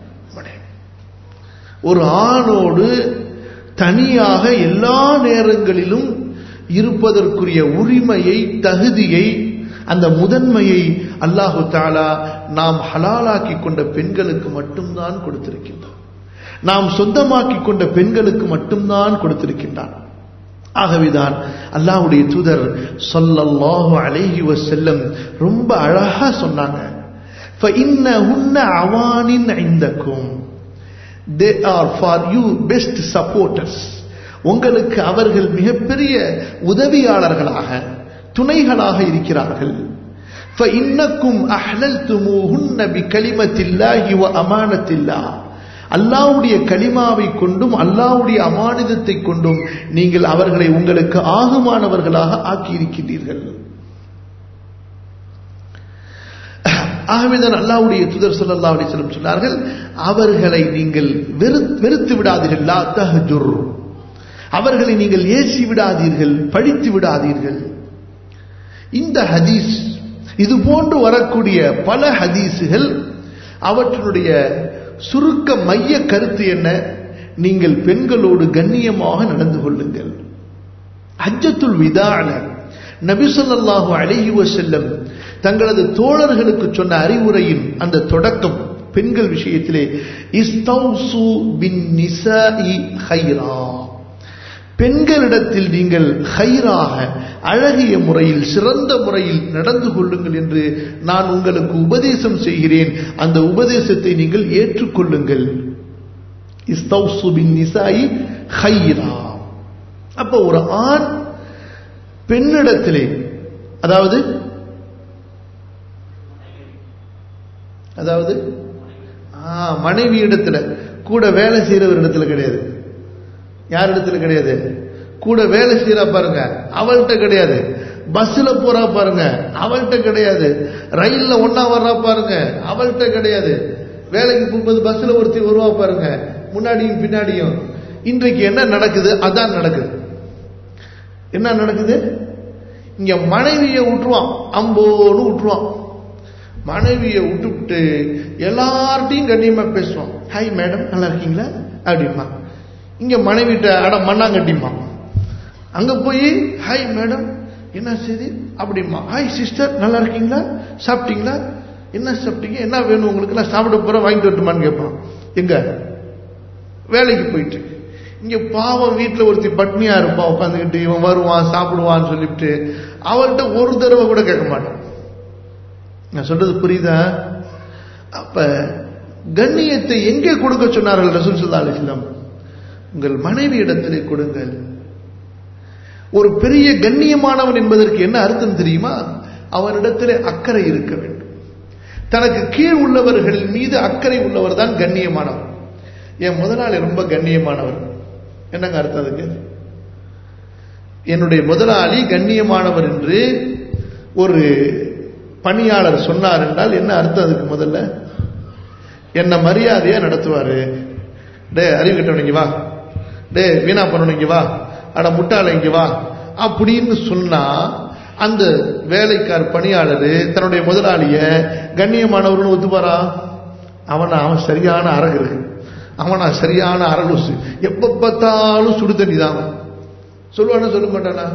ஒரு ஆணோடு தனியாக எல்லா நேரங்களிலும் இருப்பதற்குரிய உரிமையை தகுதியை அந்த முதன்மையை அல்லாஹு தாலா நாம் ஹலாலாக்கி கொண்ட பெண்களுக்கு மட்டும்தான் கொடுத்திருக்கின்றோம் நாம் சொந்தமாக்கி கொண்ட பெண்களுக்கு மட்டும்தான் கொடுத்திருக்கின்றான் ஆகவேதான் அல்லாஹ்வுடைய தூதர் சொல்லல்லாஹு அலைஹி வஸல்லம் ரொம்ப அழகா சொன்னாங்க فإنهن عوان عندكم they are for you best supporters உங்களுக்கு அவர்கள் மிகப்பெரிய உதவியாளர்களாக துணைகளாக இருக்கிறார்கள் فإنكم أحللتموهن بكلمة الله وأمانة الله அல்லாவுடைய கலிமாவை கொண்டும் அல்லாவுடைய அமானிதத்தை கொண்டும் நீங்கள் அவர்களை உங்களுக்கு ஆகுமானவர்களாக ஆக்கியிருக்கிறீர்கள் ஆகவேதான் அல்லாவுடைய துதர் சொல்லல்லா அலிஸ்லம் சொன்னார்கள் அவர்களை நீங்கள் வெறு வெறுத்து விடாதீர்கள் லா தஹஜுர் அவர்களை நீங்கள் ஏசி விடாதீர்கள் பழித்து விடாதீர்கள் இந்த ஹதீஸ் இது போன்று வரக்கூடிய பல ஹதீஸுகள் அவற்றினுடைய சுருக்க மைய கருத்து என்ன நீங்கள் பெண்களோடு கண்ணியமாக நடந்து கொள்ளுங்கள் ஹஜ்ஜத்துல் விதான நபி ஸல்லல்லாஹு அலைஹி வஸல்லம் தங்களது தோழர்களுக்கு சொன்ன அறிவுரையின் அந்த தொடக்கம் பெண்கள் விஷயத்திலே இஸ்தௌசு பின் நிசாஇ ஹைரா பெண்களிடத்தில் நீங்கள் ஹைராக அழகிய முறையில் சிறந்த முறையில் நடந்து கொள்ளுங்கள் என்று நான் உங்களுக்கு உபதேசம் செய்கிறேன் அந்த உபதேசத்தை நீங்கள் ஏற்றுக்கொள்ளுங்கள் இஸ்தௌசு பின் நிசாஇ ஹைரா அப்ப ஒரு ஆண் பெண்ணிடத்திலே அதாவது அதாவது மனைவி இடத்துல கூட வேலை செய்யறவர் இடத்துல கிடையாது யார் இடத்துல கிடையாது கூட வேலை செய்யறா பாருங்க அவள்கிட்ட கிடையாது பஸ்ல போறா பாருங்க அவள்கிட்ட கிடையாது ரயில்ல ஒன்னா வர்றா பாருங்க அவள்கிட்ட கிடையாது வேலைக்கு போகும்போது பஸ்ல ஒருத்தி வருவா பாருங்க முன்னாடியும் பின்னாடியும் இன்றைக்கு என்ன நடக்குது அதான் நடக்குது என்ன நடக்குது இங்க மனைவியை விட்டுருவான் அம்போன்னு விட்டுருவான் மனைவியை விட்டுவிட்டு எல்லார்ட்டையும் கண்ணியமா பேசுவான் ஹாய் மேடம் நல்லா இருக்கீங்களா அப்படிமா இங்க மனைவிட்ட அட மண்ணாங்கட்டிமா அங்க போய் ஹாய் மேடம் என்ன செய்தி அப்படிமா ஹாய் சிஸ்டர் நல்லா இருக்கீங்களா சாப்பிட்டீங்களா என்ன சாப்பிட்டீங்க என்ன வேணும் உங்களுக்கு நான் சாப்பிட போறேன் வாங்கிட்டு வரட்டுமான்னு கேட்பான் எங்க வேலைக்கு போயிட்டு இங்க பாவம் வீட்டில் ஒருத்தி பட்னியா இருப்பான் உட்காந்துக்கிட்டு இவன் வருவான் சாப்பிடுவான்னு சொல்லிவிட்டு அவர்கிட்ட ஒரு தடவை கூட கேட்க மாட்டான் நான் சொல்றது புரியுதா அப்ப கண்ணியத்தை எங்கே கொடுக்க சொன்னார்கள் ரசூல் சுல்லா அலிஸ்லாம் உங்கள் மனைவி இடத்திலே கொடுங்கள் ஒரு பெரிய கண்ணியமானவன் என்பதற்கு என்ன அர்த்தம் தெரியுமா அவனிடத்திலே அக்கறை இருக்க வேண்டும் தனக்கு கீழ் உள்ளவர்கள் மீது அக்கறை உள்ளவர் தான் கண்ணியமானவர் என் முதலாளி ரொம்ப கண்ணியமானவர் என்னங்க அர்த்தம் அதுக்கு என்னுடைய முதலாளி கண்ணியமானவர் என்று ஒரு பணியாளர் சொன்னார் என்றால் என்ன அர்த்தம் அதுக்கு முதல்ல என்ன மரியாதையா நடத்துவாரு டே அறிவு கட்டவன் இங்க வா டே வீணா பண்ணணும் இங்க வா அட முட்டாள இங்க வா அப்படின்னு சொன்னா அந்த வேலைக்கார் பணியாளர் தன்னுடைய முதலாளிய கண்ணியமானவர்னு ஒத்துப்பாரா அவனா அவன் சரியான அரகு இருக்கு அவனா சரியான அரலூசு எப்ப பார்த்தாலும் சுடு தண்ணி தான் சொல்லுவானா சொல்ல மாட்டானா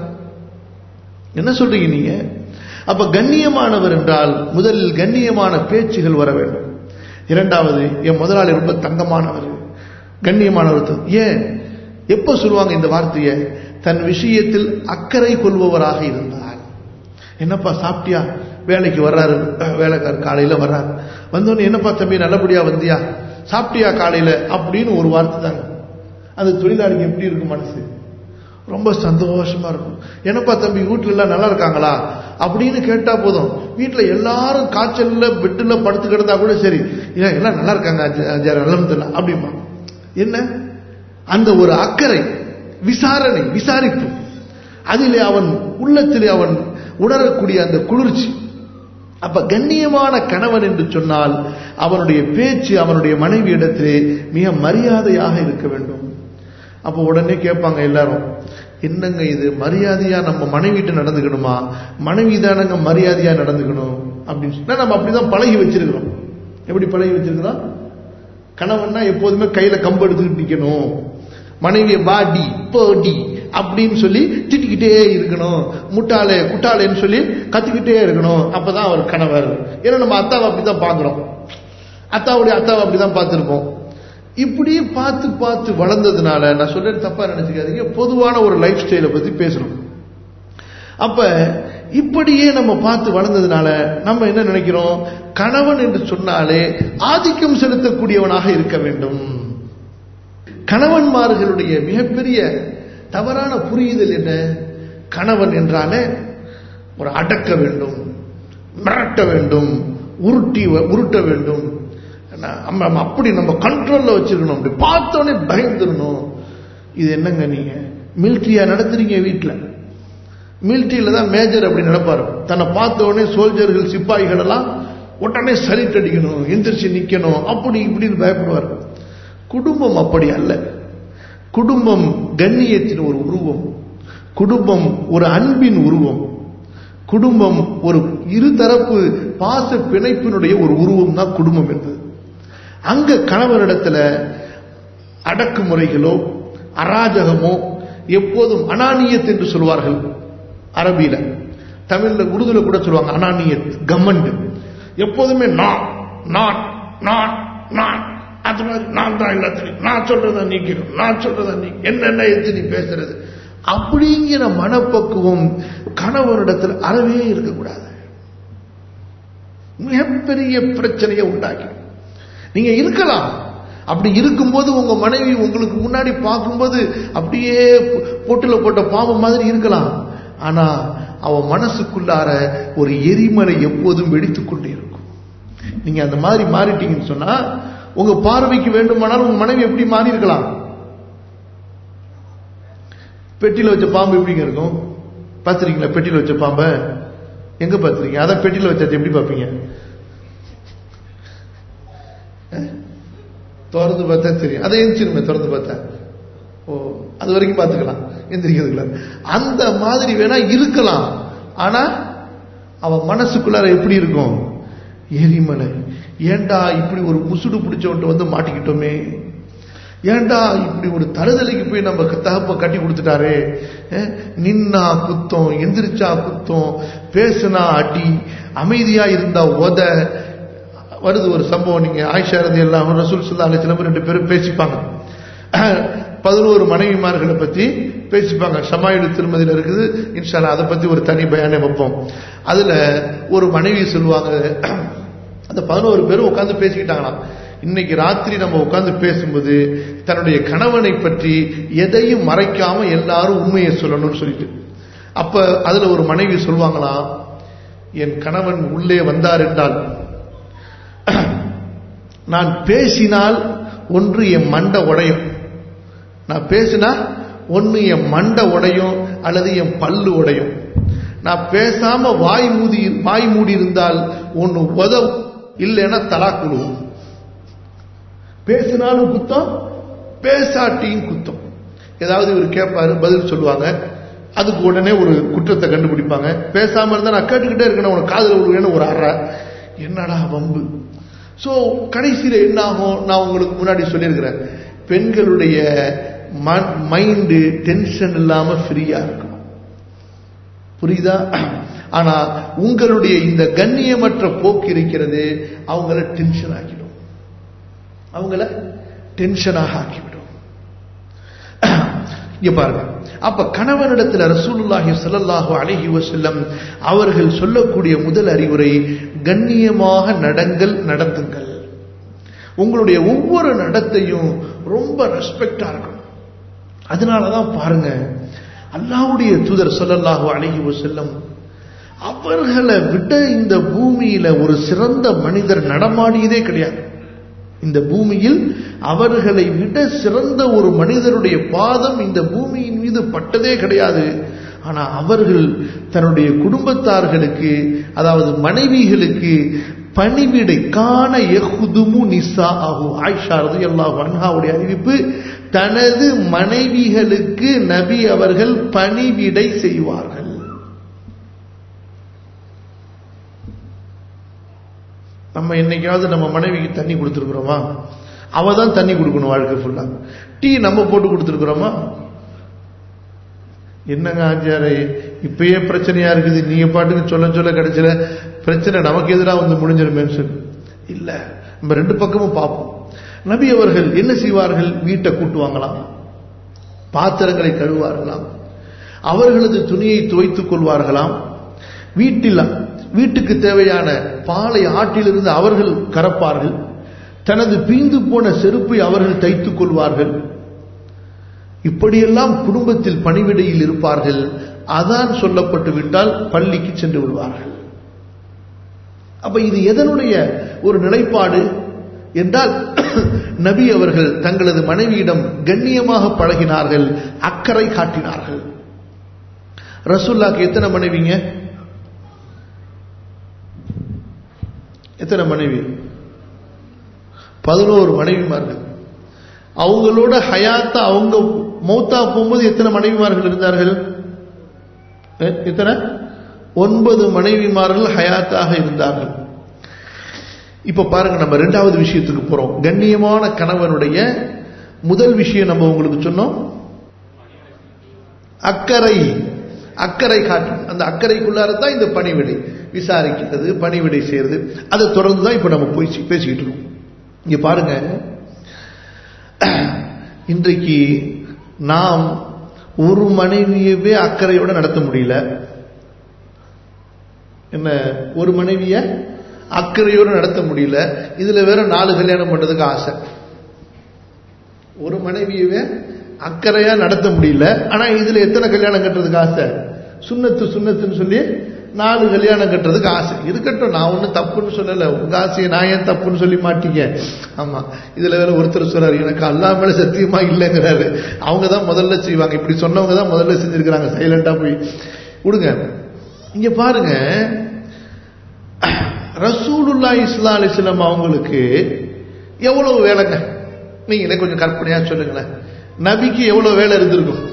என்ன சொல்றீங்க நீங்க அப்ப கண்ணியமானவர் என்றால் முதலில் கண்ணியமான பேச்சுகள் வர வேண்டும் இரண்டாவது என் முதலாளி ரொம்ப தங்கமானவர் கண்ணியமானவர் ஏன் எப்ப சொல்லுவாங்க இந்த வார்த்தையை தன் விஷயத்தில் அக்கறை கொள்பவராக இருந்தார் என்னப்பா சாப்பிட்டியா வேலைக்கு வர்றாரு வேலைக்கார் காலையில வர்றாரு வந்தோடனே என்னப்பா தம்பி நல்லபடியா வந்தியா சாப்பிட்டியா காலையில அப்படின்னு ஒரு வார்த்தை தாங்க அந்த தொழிலாளிக்கு எப்படி இருக்கும் மனசு ரொம்ப சந்தோஷமா இருக்கும் என்னப்பா தம்பி வீட்டுல எல்லாம் நல்லா இருக்காங்களா அப்படின்னு கேட்டா போதும் வீட்டுல எல்லாரும் காய்ச்சல்ல பெட்டுல படுத்து கிடந்தா கூட சரி எல்லாம் நல்லா இருக்காங்க நல்ல அப்படிமா என்ன அந்த ஒரு அக்கறை விசாரணை விசாரிப்பு அதிலே அவன் உள்ளத்திலே அவன் உணரக்கூடிய அந்த குளிர்ச்சி அப்ப கண்ணியமான கணவன் என்று சொன்னால் அவனுடைய பேச்சு அவனுடைய மனைவி இடத்திலே மிக மரியாதையாக இருக்க வேண்டும் அப்போ உடனே கேட்பாங்க எல்லாரும் என்னங்க இது மரியாதையா நம்ம மனைவிட்டு நடந்துக்கணுமா மனைவி தானங்க மரியாதையா நடந்துக்கணும் அப்படின்னு சொன்னா நம்ம அப்படிதான் பழகி வச்சிருக்கிறோம் எப்படி பழகி வச்சிருக்கிறோம் கணவன்னா எப்போதுமே கையில கம்பு எடுத்துக்கிட்டு நிக்கணும் மனைவிய பாடி போடி அப்படின்னு சொல்லி திட்டிக்கிட்டே இருக்கணும் முட்டாளே குட்டாளேன்னு சொல்லி கத்திக்கிட்டே இருக்கணும் அப்பதான் அவர் கணவர் ஏன்னா நம்ம அத்தாவை அப்படிதான் பாக்குறோம் அத்தாவுடைய அத்தாவை அப்படிதான் பார்த்திருப்போம் இப்படி பார்த்து பார்த்து வளர்ந்ததுனால நான் சொல்றது தப்பா நினைச்சுக்காதீங்க பொதுவான ஒரு லைஃப் ஸ்டைலை பத்தி பேசுறோம் அப்ப இப்படியே நம்ம பார்த்து வளர்ந்ததுனால நம்ம என்ன நினைக்கிறோம் கணவன் என்று சொன்னாலே ஆதிக்கம் செலுத்தக்கூடியவனாக இருக்க வேண்டும் கணவன்மார்களுடைய மிகப்பெரிய தவறான புரியுதல் என்ன கணவன் என்றாலே ஒரு அடக்க வேண்டும் மிரட்ட வேண்டும் உருட்டி உருட்ட வேண்டும் அப்படி நம்ம கண்ட்ரோல்ல வச்சிருக்கணும் அப்படி பார்த்தோன்னே பயந்துடணும் இது என்னங்க நீங்க மிலிட்ரியா நடத்துறீங்க வீட்டில் மிலிட்ரியில தான் மேஜர் அப்படி நடப்பாரு தன்னை பார்த்த உடனே சோல்ஜர்கள் சிப்பாய்கள் எல்லாம் உடனே சலிட் அடிக்கணும் எந்திரிச்சு நிக்கணும் அப்படி இப்படின்னு பயப்படுவார் குடும்பம் அப்படி அல்ல குடும்பம் கண்ணியத்தின் ஒரு உருவம் குடும்பம் ஒரு அன்பின் உருவம் குடும்பம் ஒரு இருதரப்பு பாச பிணைப்பினுடைய ஒரு உருவம் தான் குடும்பம் என்பது அங்க கணவனிடத்துல அடக்குமுறைகளோ அராஜகமோ எப்போதும் அனானியத் என்று சொல்வார்கள் அரபியில தமிழ்ல உருதுல கூட சொல்லுவாங்க அனானிய கம்மண்டு எப்போதுமே நான் நான் நான் நான் அது மாதிரி நான் தான் எல்லாத்தையும் நான் சொல்றத நீக்கணும் நான் சொல்றத நீ என்னென்ன எடுத்து நீ பேசுறது அப்படிங்கிற மனப்பக்குவம் கணவனிடத்தில் அறவே இருக்கக்கூடாது மிகப்பெரிய பிரச்சனையை உண்டாக்கி நீங்க இருக்கலாம் அப்படி இருக்கும்போது உங்க மனைவி உங்களுக்கு முன்னாடி பார்க்கும்போது அப்படியே பொட்டுல போட்ட பாம்பு மாதிரி இருக்கலாம் ஆனா அவ மனசுக்குள்ளார ஒரு எரிமலை எப்போதும் வெடித்துக் கொண்டே இருக்கும் நீங்க அந்த மாதிரி மாறிட்டீங்கன்னு சொன்னா உங்க பார்வைக்கு வேண்டுமானால் உங்க மனைவி எப்படி மாறி இருக்கலாம் பெட்டியில வச்ச பாம்பு எப்படிங்க இருக்கும் பார்த்துருக்கீங்களா பெட்டியில வச்ச பாம்பை எங்க பார்த்துருக்கீங்க அதான் பெட்டியில வச்சது எப்படி பார்ப்பீங்க திறந்து பார்த்தா தெரியும் அதை எந்திரிச்சுமே திறந்து பார்த்தா ஓ அது வரைக்கும் பார்த்துக்கலாம் எந்திரிக்கிறதுக்குள்ள அந்த மாதிரி வேணா இருக்கலாம் ஆனா அவன் மனசுக்குள்ளார எப்படி இருக்கும் எரிமலை ஏண்டா இப்படி ஒரு முசுடு பிடிச்சவன்ட்டு வந்து மாட்டிக்கிட்டோமே ஏண்டா இப்படி ஒரு தருதலைக்கு போய் நம்ம தகப்ப கட்டி கொடுத்துட்டாரே நின்னா குத்தம் எந்திரிச்சா குத்தம் பேசுனா அடி அமைதியா இருந்தா உத வருது ஒரு சம்பவம் நீங்க ஆயிஷா இருந்து எல்லாம் ரசூல் சுல்லா அலிஸ்லாம் ரெண்டு பேரும் பேசிப்பாங்க பதினோரு மனைவிமார்களை பத்தி பேசிப்பாங்க சமாயுடு திருமதியில் இருக்குது இன்ஷால்லா அதை பத்தி ஒரு தனி பயானே வைப்போம் அதுல ஒரு மனைவி சொல்லுவாங்க அந்த பதினோரு பேரும் உட்காந்து பேசிக்கிட்டாங்களாம் இன்னைக்கு ராத்திரி நம்ம உட்காந்து பேசும்போது தன்னுடைய கணவனை பற்றி எதையும் மறைக்காம எல்லாரும் உண்மையை சொல்லணும்னு சொல்லிட்டு அப்ப அதுல ஒரு மனைவி சொல்லுவாங்களாம் என் கணவன் உள்ளே வந்தார் என்றால் நான் பேசினால் ஒன்று என் மண்டை உடையும் நான் பேசினா ஒன்று என் மண்டை உடையும் அல்லது என் பல்லு உடையும் நான் பேசாம வாய் மூடி வாய் மூடி இருந்தால் ஒன்று உதவும் இல்லைன்னா தலா குழுவும் பேசினாலும் குத்தம் பேசாட்டியும் குத்தம் ஏதாவது இவர் கேட்பாரு பதில் சொல்லுவாங்க அதுக்கு உடனே ஒரு குற்றத்தை கண்டுபிடிப்பாங்க பேசாம இருந்தா நான் கேட்டுக்கிட்டே இருக்கேன் உனக்கு காதல் விடுவேன்னு ஒரு அற என்னடா வம்பு ஸோ கடைசியில் என்ன ஆகும் நான் உங்களுக்கு முன்னாடி சொல்லியிருக்கிறேன் பெண்களுடைய மைண்டு டென்ஷன் இல்லாம ஃப்ரீயா இருக்கும் புரியுதா ஆனா உங்களுடைய இந்த கண்ணியமற்ற போக்கு இருக்கிறது அவங்கள டென்ஷன் ஆக்கிடும் அவங்கள டென்ஷனாக ஆக்கிவிடும் இங்க பாருங்க அப்ப கணவனிடத்தில் ரசூலுல்லாஹி ஸல்லல்லாஹு அலைஹி வஸல்லம் அவர்கள் சொல்லக்கூடிய முதல் அறிவுரை கண்ணியமாக நடங்கள் நடத்துங்கள் உங்களுடைய ஒவ்வொரு நடத்தையும் ரொம்ப ரெஸ்பெக்டா இருக்கணும் அதனாலதான் பாருங்க அல்லாஹ்வுடைய தூதர் ஸல்லல்லாஹு அலைஹி வஸல்லம் அவர்களை விட இந்த பூமியில ஒரு சிறந்த மனிதர் நடமாடியதே கிடையாது இந்த பூமியில் அவர்களை விட சிறந்த ஒரு மனிதருடைய பாதம் இந்த பூமியின் மீது பட்டதே கிடையாது ஆனா அவர்கள் தன்னுடைய குடும்பத்தார்களுக்கு அதாவது மனைவிகளுக்கு பணிவிடை காண எஹுதுமு நிசா ஆகு ஆயிஷா ரது அல்லாஹ் அன்ஹாவுடைய அறிவிப்பு தனது மனைவிகளுக்கு நபி அவர்கள் பணிவிடை செய்வார்கள் நம்ம என்னைக்காவது நம்ம மனைவிக்கு தண்ணி கொடுத்துருக்குறோமா அவ தான் தண்ணி கொடுக்கணும் வாழ்க்கை ஃபுல்லா டீ நம்ம போட்டு கொடுத்துருக்குறோமா என்னங்க ஆச்சாரே இப்பயே பிரச்சனையா இருக்குது நீங்க பாட்டுக்கு சொல்ல சொல்ல கிடைச்சல பிரச்சனை நமக்கு எதிராக வந்து முடிஞ்சிருமேன்னு சொல்லி இல்ல நம்ம ரெண்டு பக்கமும் பார்ப்போம் நபி அவர்கள் என்ன செய்வார்கள் வீட்டை கூட்டுவாங்களாம் பாத்திரங்களை கழுவார்களாம் அவர்களது துணியை துவைத்துக் கொள்வார்களாம் வீட்டில் வீட்டுக்கு தேவையான பாலை ஆற்றிலிருந்து அவர்கள் கறப்பார்கள் தனது பீந்து போன செருப்பை அவர்கள் தைத்துக் கொள்வார்கள் இப்படியெல்லாம் குடும்பத்தில் பணிவிடையில் இருப்பார்கள் அதான் சொல்லப்பட்டு விட்டால் பள்ளிக்கு சென்று விடுவார்கள் அப்ப இது எதனுடைய ஒரு நிலைப்பாடு என்றால் நபி அவர்கள் தங்களது மனைவியிடம் கண்ணியமாக பழகினார்கள் அக்கறை காட்டினார்கள் ரசுல்லாக்கு எத்தனை மனைவிங்க எத்தனை மனைவி பதினோரு மனைவிமார்கள் அவங்களோட ஹயாத்தா அவங்க மௌத்தா போகும்போது எத்தனை மனைவிமார்கள் இருந்தார்கள் எத்தனை ஒன்பது மனைவிமார்கள் ஹயாத்தாக இருந்தார்கள் இப்ப பாருங்க நம்ம ரெண்டாவது விஷயத்துக்கு போறோம் கண்ணியமான கணவனுடைய முதல் விஷயம் நம்ம உங்களுக்கு சொன்னோம் அக்கறை அக்கறை காட்டும் அந்த அக்கறைக்குள்ளார தான் இந்த பணிவிடை விசாரிக்கிறது பணிவிடை செய்யறது அதை தொடர்ந்து தான் இப்ப நம்ம போய் பேசிக்கிட்டு இருக்கோம் இங்க பாருங்க இன்றைக்கு நாம் ஒரு மனைவியவே அக்கறையோட நடத்த முடியல என்ன ஒரு மனைவிய அக்கறையோட நடத்த முடியல இதுல வேற நாலு கல்யாணம் பண்றதுக்கு ஆசை ஒரு மனைவியவே அக்கறையா நடத்த முடியல ஆனா இதுல எத்தனை கல்யாணம் கட்டுறதுக்கு ஆசை சுண்ணத்து சுண்ணத்துன்னு சொல்லி நாலு கல்யாணம் கட்டுறதுக்கு ஆசை இருக்கட்டும் நான் ஒன்றும் தப்புன்னு சொல்லல உங்க ஆசையை நான் ஏன் தப்புன்னு சொல்லி மாட்டீங்க ஆமா இதுல வேற ஒருத்தர் சொல்றாரு எனக்கு அல்லா மேல சத்தியமா இல்லைங்கிறாரு அவங்க தான் முதல்ல செய்வாங்க இப்படி சொன்னவங்க தான் முதல்ல செஞ்சிருக்கிறாங்க சைலண்டா போய் விடுங்க இங்க பாருங்க ரசூலுல்லா இஸ்லா அலிஸ்லாம் அவங்களுக்கு எவ்வளவு வேலைங்க நீங்களே கொஞ்சம் கற்பனையா சொல்லுங்களேன் நபிக்கு எவ்வளவு வேலை இருந்திருக்கும்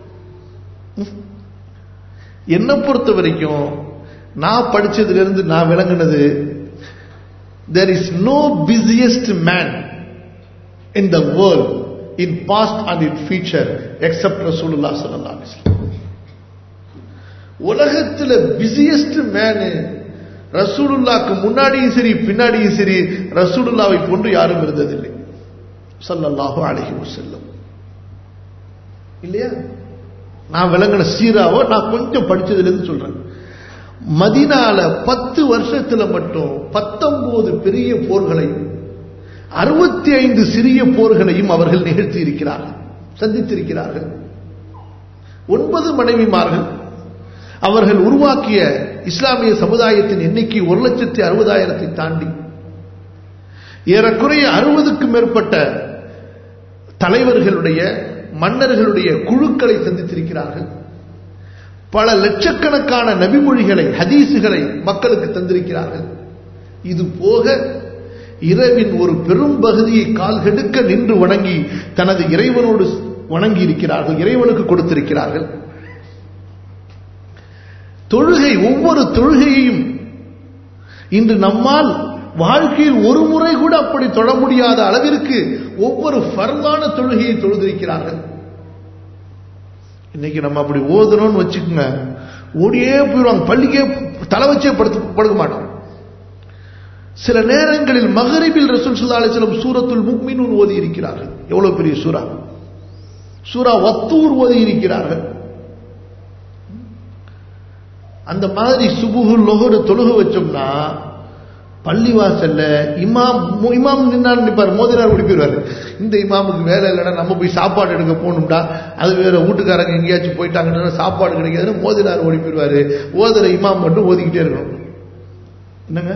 என்னை பொறுத்த வரைக்கும் நான் படிச்சதுல இருந்து நான் விளங்கினது there is no busiest man in the world in past and in future except ரசூலுல்லா சல்லா உலகத்துல பிஸியஸ்ட் மேனு ரசூலுல்லாக்கு முன்னாடியும் சரி பின்னாடியும் சரி ரசூலுல்லாவை போன்று யாரும் இருந்ததில்லை சல்லல்லாஹு அழகி செல்லும் இல்லையா நான் விளங்கின சீராவோ நான் கொஞ்சம் படிச்சதுல இருந்து சொல்றேன் மதினால பத்து வருஷத்துல மட்டும் பத்தொன்பது பெரிய போர்களையும் அறுபத்தி ஐந்து சிறிய போர்களையும் அவர்கள் நிகழ்த்தி இருக்கிறார்கள் சந்தித்திருக்கிறார்கள் ஒன்பது மனைவிமார்கள் அவர்கள் உருவாக்கிய இஸ்லாமிய சமுதாயத்தின் எண்ணிக்கை ஒரு லட்சத்தி அறுபதாயிரத்தை தாண்டி ஏறக்குறைய அறுபதுக்கும் மேற்பட்ட தலைவர்களுடைய மன்னர்களுடைய குழுக்களை சந்தித்திருக்கிறார்கள் பல லட்சக்கணக்கான நபிமொழிகளை ஹதீசுகளை மக்களுக்கு தந்திருக்கிறார்கள் இது போக இரவின் ஒரு பெரும் பகுதியை கால்கெடுக்க நின்று வணங்கி தனது இறைவனோடு வணங்கி இருக்கிறார்கள் இறைவனுக்கு கொடுத்திருக்கிறார்கள் தொழுகை ஒவ்வொரு தொழுகையையும் இன்று நம்மால் வாழ்க்கையில் ஒரு முறை கூட அப்படி தொழ முடியாத அளவிற்கு ஒவ்வொரு ஃபர்தான தொழுகையை தொழுதிருக்கிறார்கள் இன்னைக்கு நம்ம அப்படி ஓதணும்னு வச்சுக்கோங்க ஓடியே போயிடுவாங்க பள்ளிக்கே தலை வச்சே படுத்து படுக்க மாட்டோம் சில நேரங்களில் மகரிபில் ரசூல் சுல்லா அலிஸ்லம் சூரத்துல் முக்மின் ஓதி இருக்கிறார்கள் எவ்வளவு பெரிய சூரா சூரா வத்தூர் ஓதி இருக்கிறார்கள் அந்த மாதிரி சுபுகு லொகரு தொழுக வச்சோம்னா பள்ளிவாசல்ல இமாம் இமாம் நின்னார் நிற்பார் மோதினார் ஓடி போயிடுவாரு இந்த இமாமுக்கு வேலை இல்லைன்னா நம்ம போய் சாப்பாடு எடுக்க போகணும்டா அது வேற வீட்டுக்காரங்க எங்கேயாச்சும் போயிட்டாங்கன்னா சாப்பாடு கிடைக்காதுன்னு மோதினார் ஓடி போயிடுவாரு ஓதுற இமாம் மட்டும் ஓதிக்கிட்டே இருக்கணும் என்னங்க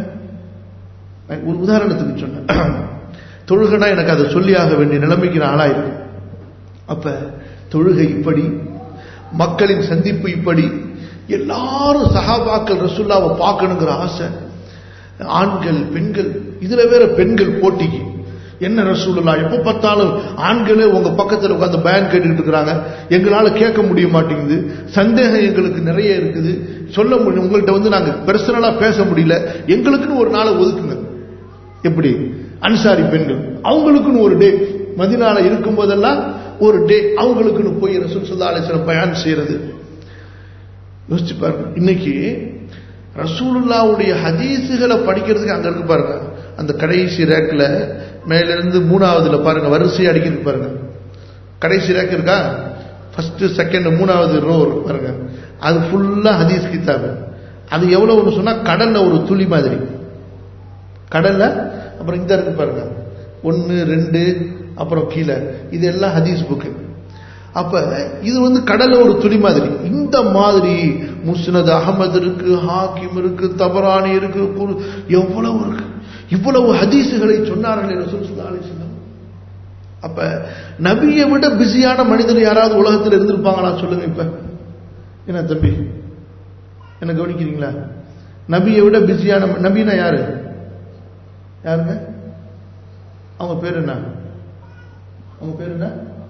ஒரு உதாரணத்துக்கு சொன்னேன் தொழுகைனா எனக்கு அதை சொல்லியாக வேண்டிய நிலைமைக்கு நான் ஆளாயிருக்கேன் அப்ப தொழுகை இப்படி மக்களின் சந்திப்பு இப்படி எல்லாரும் சகாபாக்கள் ரசுல்லாவை பார்க்கணுங்கிற ஆசை ஆண்கள் பெண்கள் இதுல வேற பெண்கள் போட்டிக்கு என்ன ரசூலுல்லா எப்ப பார்த்தாலும் ஆண்களே உங்க பக்கத்துல உட்காந்து பயன் கேட்டுக்கிட்டு இருக்கிறாங்க எங்களால கேட்க முடிய மாட்டேங்குது சந்தேகம் எங்களுக்கு நிறைய இருக்குது சொல்ல முடியும் உங்கள்கிட்ட வந்து நாங்க பர்சனலா பேச முடியல எங்களுக்குன்னு ஒரு நாளை ஒதுக்குங்க எப்படி அன்சாரி பெண்கள் அவங்களுக்குன்னு ஒரு டே மதினால இருக்கும் போதெல்லாம் ஒரு டே அவங்களுக்குன்னு போய் ரசூல் சுல்லா அலிஸ்லம் பயன் செய்யறது யோசிச்சு பாருங்க இன்னைக்கு ரசூலுல்லாவுடைய ஹதீஸுகளை படிக்கிறதுக்கு அங்க இருக்கு பாருங்க அந்த கடைசி ரேக்ல மேல இருந்து மூணாவதுல பாருங்க வரிசை அடிக்கிறது பாருங்க கடைசி ரேக் இருக்கா ஃபர்ஸ்ட் செகண்ட் மூணாவது ரோ பாருங்க அது ஃபுல்லா ஹதீஸ் கிதாபு அது எவ்வளவுன்னு சொன்னா கடல்ல ஒரு துளி மாதிரி கடல்ல அப்புறம் இந்த இருக்கு பாருங்க ஒன்னு ரெண்டு அப்புறம் கீழே இது எல்லாம் ஹதீஸ் புக்கு அப்ப இது வந்து கடல்ல ஒரு துளி மாதிரி இந்த மாதிரி முஸ்னத் அகமது இருக்கு ஹாக்கிம் இருக்கு தபரானி இருக்கு எவ்வளவு இருக்கு இவ்வளவு ஹதீசுகளை சொன்னார்கள் ரசூல் சுல்லா அலிஸ்லாம் அப்ப நபியை விட பிஸியான மனிதர் யாராவது உலகத்தில் இருந்திருப்பாங்களா சொல்லுங்க இப்ப என்ன தம்பி என்ன கவனிக்கிறீங்களா நபியை விட பிஸியான நபினா யாரு யாருங்க அவங்க பேர் என்ன அவங்க பேர் என்ன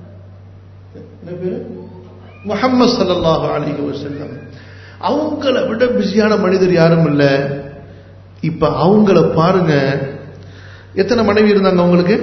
என்ன பேரு முகமது சல்லாஹு அலிஹி வசல்லம் அவங்கள விட பிஸியான மனிதர் யாரும் இல்லை இப்ப அவங்கள பாருங்க எத்தனை மனைவி இருந்தாங்க அவங்களுக்கு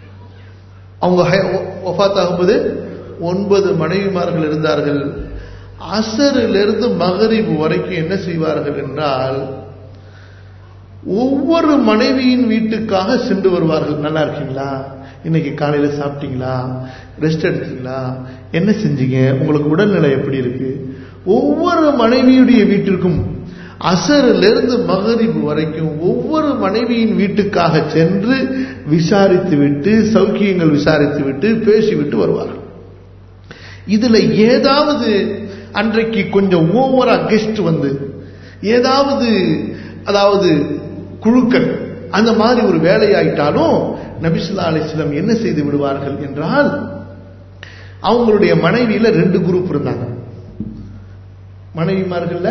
அவங்க ஒஃபாத் ஆகும்போது ஒன்பது மனைவிமார்கள் இருந்தார்கள் அசரிலிருந்து மகரிப் வரைக்கும் என்ன செய்வார்கள் என்றால் ஒவ்வொரு மனைவியின் வீட்டுக்காக சென்று வருவார்கள் நல்லா இருக்கீங்களா இன்னைக்கு காலையில சாப்பிட்டீங்களா ரெஸ்ட் எடுத்தீங்களா என்ன செஞ்சீங்க உங்களுக்கு உடல்நிலை எப்படி இருக்கு ஒவ்வொரு மனைவியுடைய வீட்டிற்கும் அசரிலிருந்து மகரிப் வரைக்கும் ஒவ்வொரு மனைவியின் வீட்டுக்காக சென்று விசாரித்து விட்டு சௌக்கியங்கள் விசாரித்து விட்டு பேசிவிட்டு வருவார்கள் இதுல ஏதாவது அன்றைக்கு கொஞ்சம் ஓவரா கெஸ்ட் வந்து ஏதாவது அதாவது குழுக்கள் அந்த மாதிரி ஒரு வேலையாயிட்டாலும் நபிசுல்லா அலிஸ்லம் என்ன செய்து விடுவார்கள் என்றால் அவங்களுடைய மனைவியில ரெண்டு குரூப் இருந்தாங்க மனைவிமார்கள்ல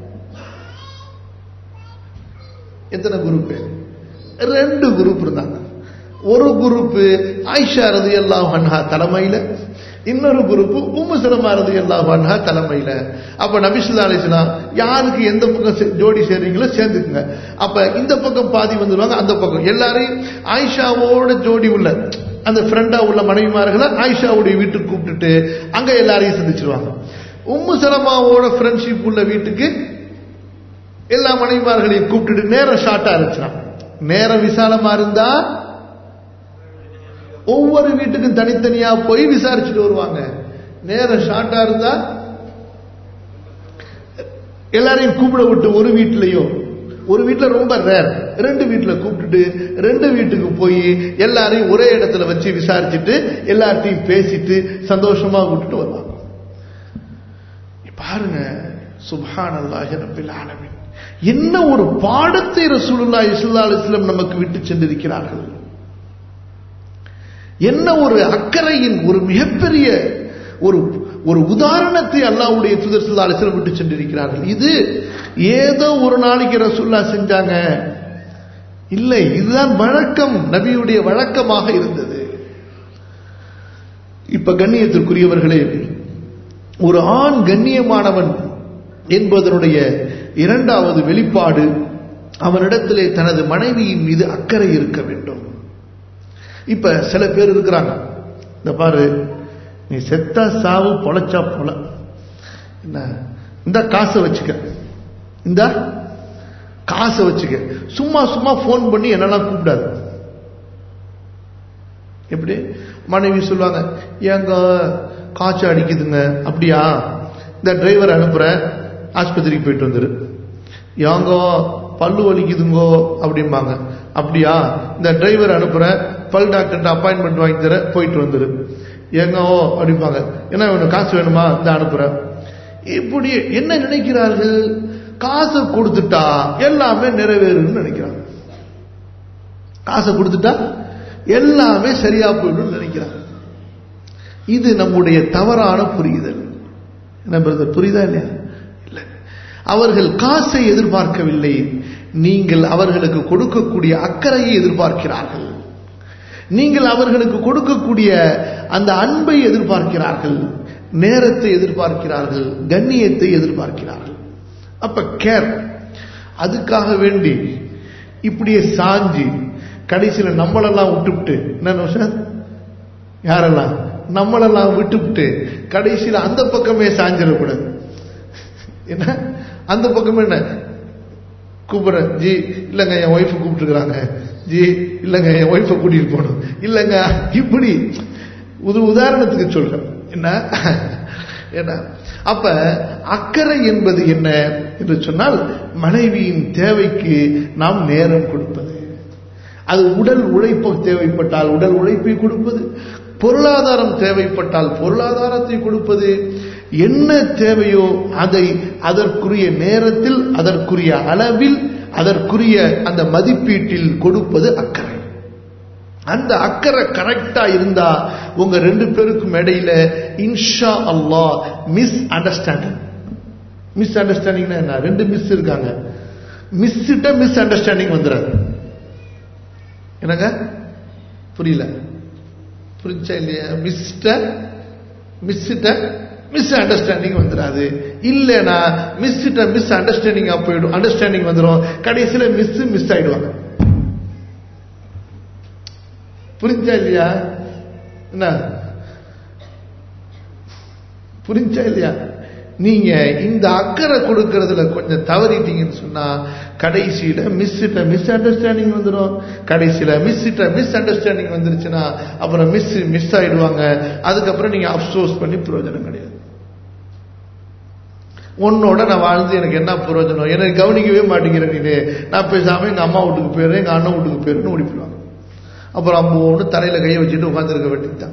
எத்தனை குரூப் ரெண்டு குரூப் இருந்தாங்க ஒரு குரூப் ஆயிஷா ரதி அல்லாஹ் அன்ஹா தலைமையில இன்னொரு குரூப் உம்மு சலமா ரதி அல்லாஹ் அன்ஹா தலைமையில அப்ப நபிசுல்லா அலிஸ்லாம் யாருக்கு எந்த பக்கம் சே- ஜோடி சேர்றீங்களோ சேர்ந்துக்குங்க அப்ப இந்த பக்கம் பாதி வந்துருவாங்க அந்த பக்கம் எல்லாரையும் ஆயிஷாவோட ஜோடி உள்ள அந்த ஃப்ரெண்டா உள்ள மனைவிமார்களை ஆயிஷாவுடைய வீட்டுக்கு கூப்பிட்டுட்டு அங்க எல்லாரையும் சந்திச்சிருவாங்க உம்மு சலமாவோட ஃப்ரெண்ட்ஷிப் உள்ள வீட்டுக்கு எல்லா மனைவிமார்களையும் கூப்பிட்டுட்டு நேரம் ஷார்ட்டா இருந்துச்சான் நேரம் விசாலமா இருந்தா ஒவ்வொரு வீட்டுக்கும் தனித்தனியா போய் விசாரிச்சுட்டு வருவாங்க நேரம் ஷார்ட்டா இருந்தா எல்லாரையும் கூப்பிட விட்டு ஒரு வீட்லயோ ஒரு வீட்ல ரொம்ப ரேர் ரெண்டு வீட்ல கூப்பிட்டுட்டு ரெண்டு வீட்டுக்கு போய் எல்லாரையும் ஒரே இடத்துல வச்சு விசாரிச்சுட்டு எல்லார்ட்டையும் பேசிட்டு சந்தோஷமா விட்டுட்டு வருவாங்க பாருங்க சுப்ஹான் அல்லாஹி ரப்பில் ஆலமீன் என்ன ஒரு பாடத்தை ரசூலுல்லாஹி ஸல்லல்லாஹு அலைஹி வஸல்லம் நமக்கு விட்டு சென்றிருக்கிறார்கள் என்ன ஒரு அக்கறையின் ஒரு மிகப்பெரிய ஒரு ஒரு உதாரணத்தை அல்லாஹ்வுடைய தூதர் ஸல்லல்லாஹு அலைஹி வஸல்லம் விட்டு சென்றிருக்கிறார்கள் இது ஏதோ ஒரு நாளைக்கு ரசூல்லா செஞ்சாங்க இல்லை இதுதான் வழக்கம் நபியுடைய வழக்கமாக இருந்தது இப்ப கண்ணியத்திற்குரியவர்களே ஒரு ஆண் கண்ணியமானவன் என்பதனுடைய இரண்டாவது வெளிப்பாடு அவனிடத்திலே தனது மனைவியின் மீது அக்கறை இருக்க வேண்டும் இப்ப சில பேர் இருக்கிறாங்க இந்த பாரு நீ செத்தா சாவு பொழைச்சா பொல என்ன இந்த காசை வச்சுக்க இந்த காசை வச்சுக்க சும்மா சும்மா ஃபோன் பண்ணி என்னெல்லாம் கூப்பிடாது எப்படி மனைவி சொல்லுவாங்க ஏங்க காய்ச்சல் அடிக்குதுங்க அப்படியா இந்த டிரைவர் அனுப்புறேன் ஆஸ்பத்திரிக்கு போயிட்டு வந்துரு ஏங்கோ பல்லு வலிக்குதுங்கோ அப்படிம்பாங்க அப்படியா இந்த டிரைவர் அனுப்புறேன் பல் டாக்டர்கிட்ட அப்பாயின்மெண்ட் வாங்கி தர போயிட்டு வந்துரு ஏங்கோ அப்படிம்பாங்க என்ன வேணும் காசு வேணுமா இந்த அனுப்புறேன் இப்படி என்ன நினைக்கிறார்கள் காசை கொடுத்துட்டா எல்லாமே நிறைவேறும்னு நினைக்கிறாங்க காசை கொடுத்துட்டா எல்லாமே சரியா போயிடும் நினைக்கிறாங்க இது நம்முடைய தவறான புரிதல் என்ன பிரதர் புரியுதா இல்லையா இல்லை அவர்கள் காசை எதிர்பார்க்கவில்லை நீங்கள் அவர்களுக்கு கொடுக்கக்கூடிய அக்கறையை எதிர்பார்க்கிறார்கள் நீங்கள் அவர்களுக்கு கொடுக்கக்கூடிய அந்த அன்பை எதிர்பார்க்கிறார்கள் நேரத்தை எதிர்பார்க்கிறார்கள் கண்ணியத்தை எதிர்பார்க்கிறார்கள் அப்ப கேர் அதுக்காக வேண்டி இப்படியே சாஞ்சி கடைசியில் நம்மளெல்லாம் விட்டுவிட்டு என்ன சார் யாரெல்லாம் நம்மளெல்லாம் விட்டுவிட்டு கடைசியில் அந்த பக்கமே சாஞ்சிடக்கூடாது என்ன அந்த பக்கமே என்ன கூப்பிடுறேன் ஜி இல்லைங்க என் ஒய்ஃபை கூப்பிட்டுருக்குறாங்க ஜி இல்லைங்க என் ஒய்ஃபை கூட்டிட்டு போகணும் இல்லைங்க இப்படி ஒரு உதாரணத்துக்கு சொல்றேன் என்ன என்ன அப்ப அக்கறை என்பது என்ன என்று சொன்னால் மனைவியின் தேவைக்கு நாம் நேரம் கொடுப்பது அது உடல் உழைப்பு தேவைப்பட்டால் உடல் உழைப்பை கொடுப்பது பொருளாதாரம் தேவைப்பட்டால் பொருளாதாரத்தை கொடுப்பது என்ன தேவையோ அதை அதற்குரிய நேரத்தில் அதற்குரிய அளவில் அதற்குரிய அந்த மதிப்பீட்டில் கொடுப்பது அக்கறை அந்த அக்கறை கரெக்டா இருந்தா உங்க ரெண்டு பேருக்கும் இடையில இன்ஷா அல்லாஹ் மிஸ் அண்டர்ஸ்டாண்டிங் மிஸ் அண்டர்ஸ்டாண்டிங்னா என்ன ரெண்டு மிஸ் இருக்காங்க மிஸ்ஸிட்ட மிஸ் அண்டர்ஸ்டாண்டிங் வந்துடாது என்னங்க புரியல புரிஞ்சா இல்லையா மிஸ்ட மிஸ்ஸிட்ட மிஸ் அண்டர்ஸ்டாண்டிங் வந்துடாது இல்லைனா மிஸ்ஸிட்ட மிஸ் அண்டர்ஸ்டாண்டிங்கா போயிடும் அண்டர்ஸ்டாண்டிங் வந்துடும் கடைசியில மிஸ் மிஸ் ஆயிடுவாங்க புரிஞ்சா இல்லையா என்ன புரிஞ்சா இல்லையா நீங்க இந்த அக்கறை கொடுக்கறதுல கொஞ்சம் தவறிட்டீங்கன்னு சொன்னா கடைசியில மிஸ்ஸிட்ட மிஸ் அண்டர்ஸ்டாண்டிங் வந்துடும் கடைசியில மிஸ்ஸிட்ட மிஸ் அண்டர்ஸ்டாண்டிங் வந்துருச்சுன்னா அப்புறம் மிஸ் மிஸ் ஆயிடுவாங்க அதுக்கப்புறம் நீங்க அப்சோஸ் பண்ணி பிரயோஜனம் கிடையாது உன்னோட நான் வாழ்ந்து எனக்கு என்ன பிரயோஜனம் எனக்கு கவனிக்கவே மாட்டேங்கிறேன் நீ நான் பேசாம எங்க அம்மா வீட்டுக்கு போயிடுறேன் எங்க அண்ணன் வீட்டுக்கு போயிடுன்னு ஓடிப்பிடுவாங்க அப்புறம் அம்மோன்னு தலையில கையை வச்சுட்டு உட்காந்துருக்க வேண்டியதுதான்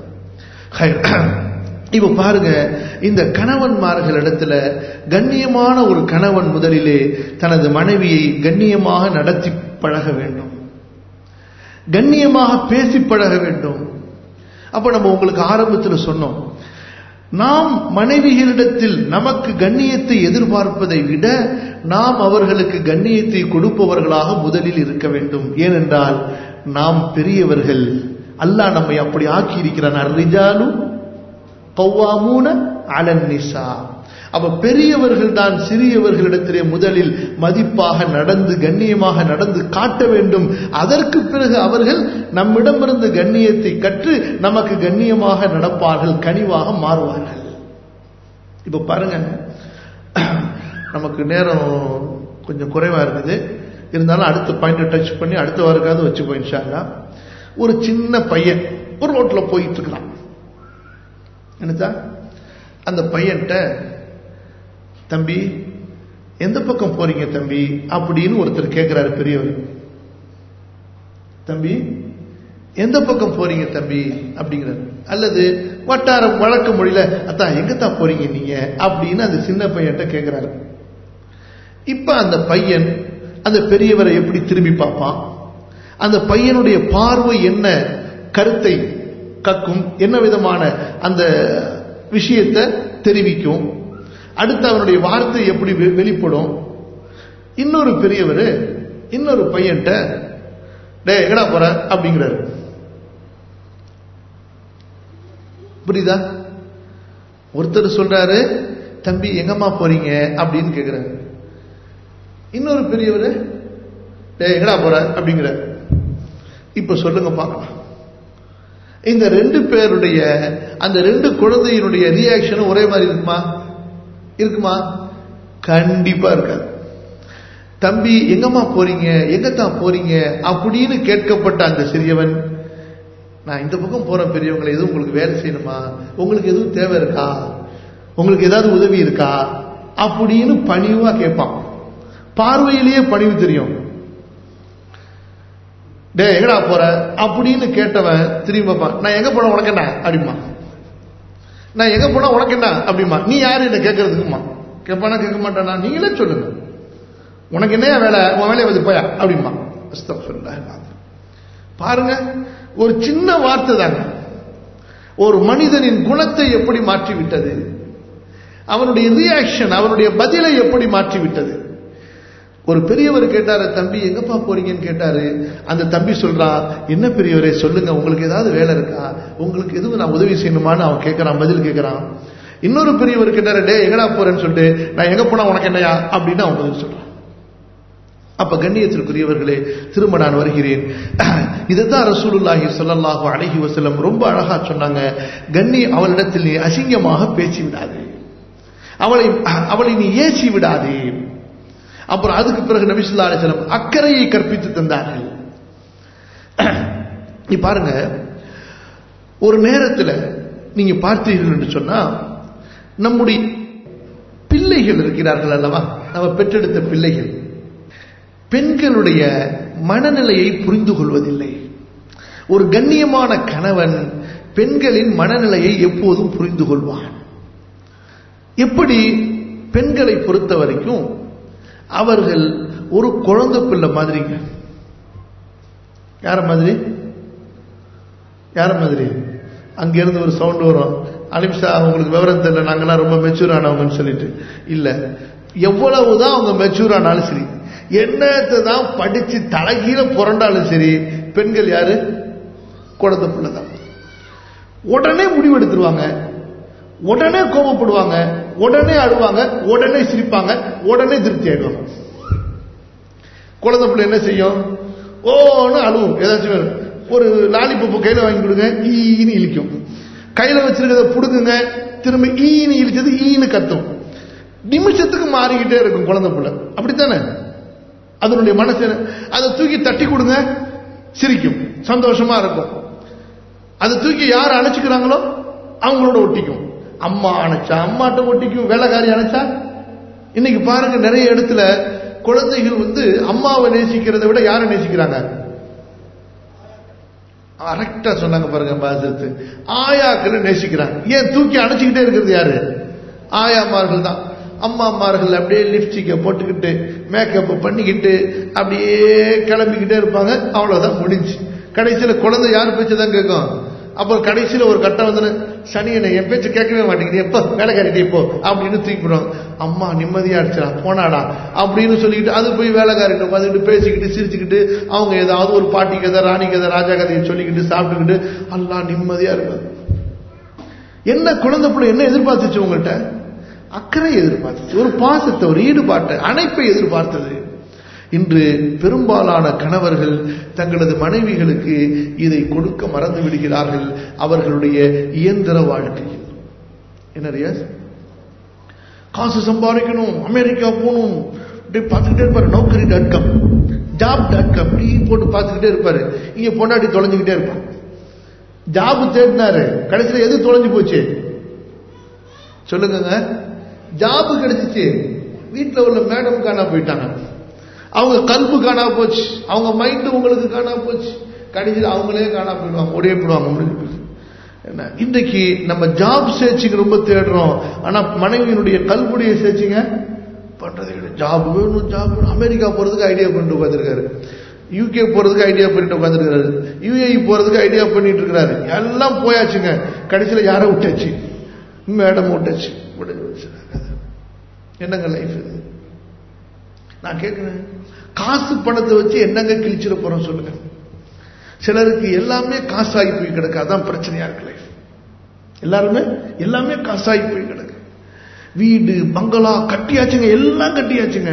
இப்ப பாருங்க இந்த கணவன்மார்கள் இடத்துல கண்ணியமான ஒரு கணவன் முதலிலே தனது மனைவியை கண்ணியமாக நடத்தி பழக வேண்டும் கண்ணியமாக பேசி பழக வேண்டும் அப்ப நம்ம உங்களுக்கு ஆரம்பத்தில் சொன்னோம் நாம் மனைவிகளிடத்தில் நமக்கு கண்ணியத்தை எதிர்பார்ப்பதை விட நாம் அவர்களுக்கு கண்ணியத்தை கொடுப்பவர்களாக முதலில் இருக்க வேண்டும் ஏனென்றால் நாம் பெரியவர்கள் அல்லாஹ் நம்மை அப்படி ஆக்கி இருக்கிறான் அர்ரிஜாலும் கௌவாமூன அலன் நிசா அப்ப பெரியவர்கள் தான் சிறியவர்களிடத்திலே முதலில் மதிப்பாக நடந்து கண்ணியமாக நடந்து காட்ட வேண்டும் அதற்கு பிறகு அவர்கள் நம்மிடமிருந்து கண்ணியத்தை கற்று நமக்கு கண்ணியமாக நடப்பார்கள் கனிவாக மாறுவார்கள் இப்ப பாருங்க நமக்கு நேரம் கொஞ்சம் குறைவா இருக்குது இருந்தாலும் அடுத்த பாயிண்ட் டச் பண்ணி அடுத்த வாரக்காவது வச்சு போயிடுச்சாங்க ஒரு சின்ன பையன் ஒரு ரோட்ல போயிட்டு இருக்கிறான் என்னதா அந்த பையன்கிட்ட தம்பி எந்த பக்கம் போறீங்க தம்பி அப்படின்னு ஒருத்தர் கேட்கிறாரு பெரியவர் தம்பி எந்த பக்கம் போறீங்க தம்பி அப்படிங்கிறாரு அல்லது வட்டார வழக்கு மொழியில அத்தான் எங்கத்தான் போறீங்க நீங்க அப்படின்னு அந்த சின்ன பையன்கிட்ட கேட்கிறாரு இப்ப அந்த பையன் அந்த பெரியவரை எப்படி திரும்பி பார்ப்பான் அந்த பையனுடைய பார்வை என்ன கருத்தை கக்கும் என்ன விதமான அந்த விஷயத்தை தெரிவிக்கும் அடுத்து அவனுடைய வார்த்தை எப்படி வெளிப்படும் இன்னொரு பெரியவர் இன்னொரு பையன்ட்ட டே எங்கடா போற அப்படிங்கிறாரு புரியுதா ஒருத்தர் சொல்றாரு தம்பி எங்கம்மா போறீங்க அப்படின்னு கேக்குறாரு இன்னொரு பெரியவர் டே எங்கடா போற அப்படிங்கிறார் இப்ப சொல்லுங்க பார்க்கலாம் இந்த ரெண்டு பேருடைய அந்த ரெண்டு குழந்தையினுடைய ரியாக்ஷனும் ஒரே மாதிரி இருக்குமா இருக்குமா கண்டிப்பா இருக்காது தம்பி எங்கம்மா போறீங்க எங்கத்தான் போறீங்க அப்படின்னு கேட்கப்பட்ட அந்த சிறியவன் நான் இந்த பக்கம் போற பெரியவங்களை எதுவும் உங்களுக்கு வேலை செய்யணுமா உங்களுக்கு எதுவும் தேவை இருக்கா உங்களுக்கு ஏதாவது உதவி இருக்கா அப்படின்னு பணிவா கேட்பான் பார்வையிலேயே பணிவு தெரியும் டே எங்கடா போற அப்படின்னு கேட்டவன் திரும்பி பார்ப்பான் நான் எங்க போன உனக்கு என்ன அப்படிமா நான் எங்க போனா உனக்கு என்ன அப்படிமா நீ யாரு என்ன கேட்கறதுக்குமா கேட்பானா கேட்க மாட்டானா நீங்களே சொல்லுங்க உனக்கு என்ன வேலை உன் வேலையை வந்து போயா அப்படிமா பாருங்க ஒரு சின்ன வார்த்தை தாங்க ஒரு மனிதனின் குணத்தை எப்படி மாற்றி விட்டது அவனுடைய ரியாக்ஷன் அவனுடைய பதிலை எப்படி மாற்றி விட்டது ஒரு பெரியவர் கேட்டாரு தம்பி எங்கப்பா போறீங்கன்னு கேட்டாரு அந்த தம்பி சொல்றான் என்ன பெரியவரே சொல்லுங்க உங்களுக்கு ஏதாவது வேலை இருக்கா உங்களுக்கு எதுவும் நான் உதவி செய்யணுமான்னு அவன் கேட்கறான் பதில் கேட்கறான் இன்னொரு பெரியவர் கேட்டாரு டே எங்கடா போறேன்னு சொல்லிட்டு நான் எங்க போனா உனக்கு என்னையா அப்படின்னு அவன் பதில் சொல்றான் அப்ப கண்ணியத்திற்குரியவர்களே திரும்ப நான் வருகிறேன் இதுதான் ரசூலுல்லாஹி சொல்லல்லாஹு அழகி வசல்லம் ரொம்ப அழகா சொன்னாங்க கண்ணி அவளிடத்தில் நீ அசிங்கமாக பேசி விடாதே அவளை அவளை நீ ஏசி விடாதே அப்புறம் அதுக்கு பிறகு நபிசுல்லா அலிஸ்லம் அக்கறையை கற்பித்து தந்தார்கள் நீ பாருங்க ஒரு நேரத்தில் நீங்க பார்த்தீர்கள் என்று சொன்னா நம்முடைய பிள்ளைகள் இருக்கிறார்கள் அல்லவா நம்ம பெற்றெடுத்த பிள்ளைகள் பெண்களுடைய மனநிலையை புரிந்து கொள்வதில்லை ஒரு கண்ணியமான கணவன் பெண்களின் மனநிலையை எப்போதும் புரிந்து கொள்வான் எப்படி பெண்களை பொறுத்த வரைக்கும் அவர்கள் ஒரு குழந்தை பிள்ளை மாதிரிங்க யார மாதிரி யார மாதிரி அங்கிருந்து ஒரு சவுண்ட் வரும் அலிம்ஷா அவங்களுக்கு விவரம் தெரியல நாங்கெல்லாம் ரொம்ப மெச்சூர் ஆனவங்கன்னு சொல்லிட்டு இல்ல எவ்வளவுதான் அவங்க மெச்சூர் ஆனாலும் சரி என்னத்தை தான் படிச்சு தலைகீழ புரண்டாலும் சரி பெண்கள் யாரு குழந்தை பிள்ளை தான் உடனே முடிவெடுத்துருவாங்க உடனே கோபப்படுவாங்க உடனே அழுவாங்க உடனே சிரிப்பாங்க உடனே திருப்தி ஆயிடுவாங்க குழந்தை பிள்ளை என்ன செய்யும் ஓன்னு அழுவும் ஏதாச்சும் ஒரு லாலிபப்பு கையில வாங்கி கொடுங்க ஈன்னு இழிக்கும் கையில வச்சிருக்கிறத புடுங்குங்க திரும்ப ஈன்னு இழிச்சது ஈன்னு கத்தும் நிமிஷத்துக்கு மாறிக்கிட்டே இருக்கும் குழந்தை புள்ள அப்படித்தானே அதனுடைய மனசு அதை தூக்கி தட்டி கொடுங்க சிரிக்கும் சந்தோஷமா இருக்கும் அதை தூக்கி யார் அணைச்சுக்கிறாங்களோ அவங்களோட ஒட்டிக்கும் அம்மா அணைச்சா அம்மாட்ட ஒட்டிக்கும் வேலைக்காரி அணைச்சா இன்னைக்கு பாருங்க நிறைய இடத்துல குழந்தைகள் வந்து அம்மாவை நேசிக்கிறதை விட யாரை நேசிக்கிறாங்க கரெக்டா சொன்னாங்க பாருங்க பாசத்து ஆயாக்களை நேசிக்கிறாங்க ஏன் தூக்கி அணைச்சிக்கிட்டே இருக்கிறது யாரு ஆயாமார்கள் தான் அம்மாமார்கள் அப்படியே லிப்ஸ்டிக்கை போட்டுக்கிட்டு மேக்கப் பண்ணிக்கிட்டு அப்படியே கிளம்பிக்கிட்டே இருப்பாங்க அவ்வளவுதான் முடிஞ்சு கடைசியில குழந்தை யார் பேச்சு தான் கேட்கும் அப்போ கடைசியில ஒரு கட்டம் வந்து சனியனை என் பேச்சு கேட்கவே மாட்டேங்குது எப்போ வேலைக்காரிட்டே இப்போ அப்படின்னு தூக்கிடுவாங்க அம்மா நிம்மதியா அடிச்சா போனாடா அப்படின்னு சொல்லிக்கிட்டு அது போய் வேலைக்காரிட்ட உட்காந்துக்கிட்டு பேசிக்கிட்டு சிரிச்சுக்கிட்டு அவங்க ஏதாவது ஒரு பாட்டி கதை ராணி கதை ராஜா கதையை சொல்லிக்கிட்டு சாப்பிட்டுக்கிட்டு அல்லா நிம்மதியா இருப்பாங்க என்ன குழந்தை பிள்ளை என்ன எதிர்பார்த்துச்சு உங்கள்கிட்ட அக்கறை எதிர்பார்த்துச்சு ஒரு பாசத்தை ஒரு ஈடுபாட்டை அணைப்பை எதிர்பார்த்தது இன்று பெரும்பாலான கணவர்கள் தங்களது மனைவிகளுக்கு இதை கொடுக்க மறந்து விடுகிறார்கள் அவர்களுடைய இயந்திர வாழ்க்கையில் என்ன ரியாஸ் காசு சம்பாதிக்கணும் அமெரிக்கா போகணும் இப்படி பார்த்துக்கிட்டே இருப்பாரு Naukri dot com job dot com இப்படி போட்டு பார்த்துக்கிட்டே இருப்பாரு இங்க பொண்டாட்டி தொலைஞ்சுக்கிட்டே இருப்பான் ஜாப் தேடினாரு கடைசியில் எது தொலைஞ்சு போச்சு சொல்லுங்க ஜாப் கிடைச்சிச்சு வீட்டில் உள்ள மேடம் காணா போயிட்டாங்க அவங்க கல்பு காணா போச்சு அவங்க மைண்டு உங்களுக்கு காணா போச்சு கடைசியில் அவங்களே காணா போயிடுவாங்க ஒரே போடுவாங்க முடிஞ்சு என்ன இன்றைக்கு நம்ம ஜாப் சேர்ச்சிங்க ரொம்ப தேடுறோம் ஆனா மனைவியினுடைய கல்புடைய சேர்ச்சிங்க பண்றது கிடையாது ஜாப் வேணும் ஜாப் வேணும் அமெரிக்கா போறதுக்கு ஐடியா பண்ணிட்டு உட்காந்துருக்காரு யூகே போறதுக்கு ஐடியா பண்ணிட்டு உட்காந்துருக்காரு யூஏஇ போறதுக்கு ஐடியா பண்ணிட்டு இருக்கிறாரு எல்லாம் போயாச்சுங்க கடைசியில் யாரை விட்டாச்சு மேடம் விட்டாச்சு என்னங்க லைஃப் இது நான் கேட்கிறேன் காசு பணத்தை வச்சு என்னங்க கிழிச்சிட போறோம் சொல்லுங்க சிலருக்கு எல்லாமே காசாகி போய் கிடக்கு அதான் பிரச்சனையா இருக்கு லைஃப் எல்லாருமே எல்லாமே காசாகி போய் கிடக்கு வீடு பங்களா கட்டியாச்சுங்க எல்லாம் கட்டியாச்சுங்க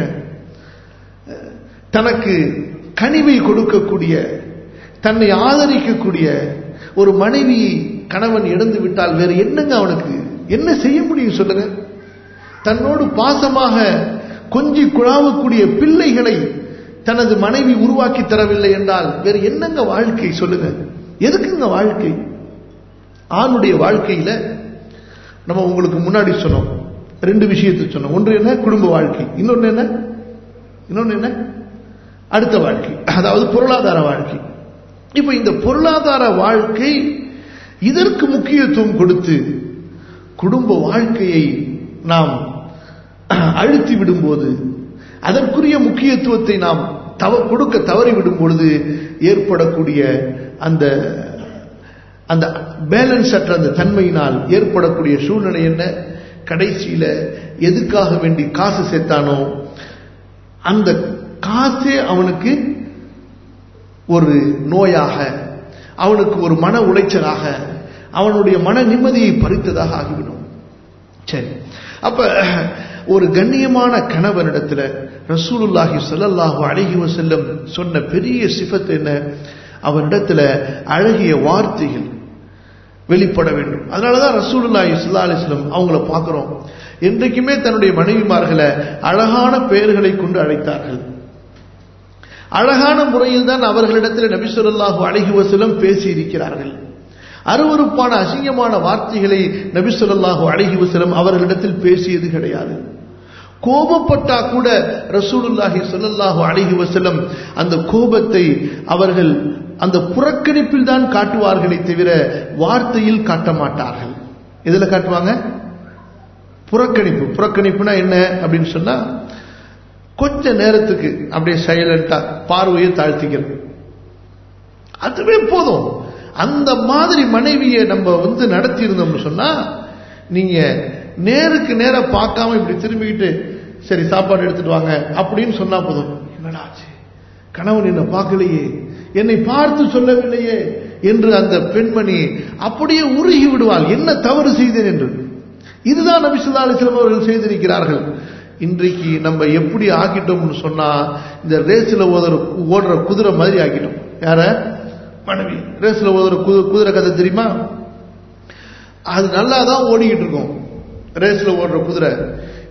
தனக்கு கனிவை கொடுக்கக்கூடிய தன்னை ஆதரிக்கக்கூடிய ஒரு மனைவி கணவன் இழந்து விட்டால் வேற என்னங்க அவனுக்கு என்ன செய்ய முடியும் சொல்லுங்க தன்னோடு பாசமாக கொஞ்சி குழாவக்கூடிய பிள்ளைகளை தனது மனைவி உருவாக்கி தரவில்லை என்றால் வேறு என்னங்க வாழ்க்கை சொல்லுங்க எதுக்குங்க வாழ்க்கை ஆணுடைய வாழ்க்கையில நம்ம உங்களுக்கு முன்னாடி சொன்னோம் ரெண்டு விஷயத்தை சொன்னோம் ஒன்று என்ன குடும்ப வாழ்க்கை இன்னொன்று என்ன இன்னொன்று என்ன அடுத்த வாழ்க்கை அதாவது பொருளாதார வாழ்க்கை இப்ப இந்த பொருளாதார வாழ்க்கை இதற்கு முக்கியத்துவம் கொடுத்து குடும்ப வாழ்க்கையை நாம் அழுத்தி விடும்போது அதற்குரிய முக்கியத்துவத்தை நாம் தவ கொடுக்க தவறி விடும் பொழுது ஏற்படக்கூடிய அந்த அந்த பேலன்ஸ் அற்ற அந்த தன்மையினால் ஏற்படக்கூடிய சூழ்நிலை என்ன கடைசியில எதுக்காக வேண்டி காசு சேர்த்தானோ அந்த காசே அவனுக்கு ஒரு நோயாக அவனுக்கு ஒரு மன உளைச்சலாக அவனுடைய மன நிம்மதியை பறித்ததாக ஆகிவிடும் சரி அப்ப ஒரு கண்ணியமான கணவனிடத்துல ரசூலுல்லாஹி ஸல்லல்லாஹு அலைஹி வஸல்லம் சொன்ன பெரிய சிஃபத் என்ன அவனிடத்துல அழகிய வார்த்தைகள் வெளிப்பட வேண்டும் அதனாலதான் ரசூலுல்லாஹி ஸல்லல்லாஹு அலைஹி வஸல்லம் அவங்கள பார்க்கிறோம் என்றைக்குமே தன்னுடைய மனைவிமார்களை அழகான பெயர்களை கொண்டு அழைத்தார்கள் அழகான முறையில் தான் அவர்களிடத்தில் நபி ஸல்லல்லாஹு அலைஹி வஸல்லம் பேசி இருக்கிறார்கள் அருவருப்பான அசிங்கமான வார்த்தைகளை நபி ஸல்லல்லாஹு அலைஹி வஸல்லம் அவர்களிடத்தில் பேசியது கிடையாது கோபப்பட்டா கூட ரசூலுல்லாஹி ஸல்லல்லாஹு அலைஹி வஸல்லம் அந்த கோபத்தை அவர்கள் அந்த புறக்கணிப்பில் தான் காட்டுவார்களே தவிர வார்த்தையில் காட்ட மாட்டார்கள் எதுல காட்டுவாங்க புறக்கணிப்பு புறக்கணிப்புனா என்ன அப்படின்னு சொன்னா கொஞ்ச நேரத்துக்கு அப்படியே சைலண்டா பார்வையை தாழ்த்திக்கிறது அதுவே போதும் அந்த மாதிரி மனைவியை நம்ம வந்து நடத்தி இருந்தோம்னு சொன்னா நீங்க நேருக்கு நேர பார்க்காம இப்படி திரும்பிக்கிட்டு சரி சாப்பாடு எடுத்துட்டு வாங்க அப்படின்னு சொன்னா போதும் என்னடா ஆச்சு கணவன் என்ன பார்க்கலையே என்னை பார்த்து சொல்லவில்லையே என்று அந்த பெண்மணி அப்படியே உருகி விடுவாள் என்ன தவறு செய்தேன் என்று இதுதான் நபி சொல்லா அலிஸ்லாம் அவர்கள் செய்திருக்கிறார்கள் இன்றைக்கு நம்ம எப்படி ஆக்கிட்டோம்னு சொன்னா இந்த ரேஸ்ல ஓதுற ஓடுற குதிரை மாதிரி ஆக்கிட்டோம் யார மனைவி ரேஸ்ல ஓதுற குதிரை கதை தெரியுமா அது நல்லா தான் ஓடிக்கிட்டு இருக்கோம் ரேஸ்ல ஓடுற குதிரை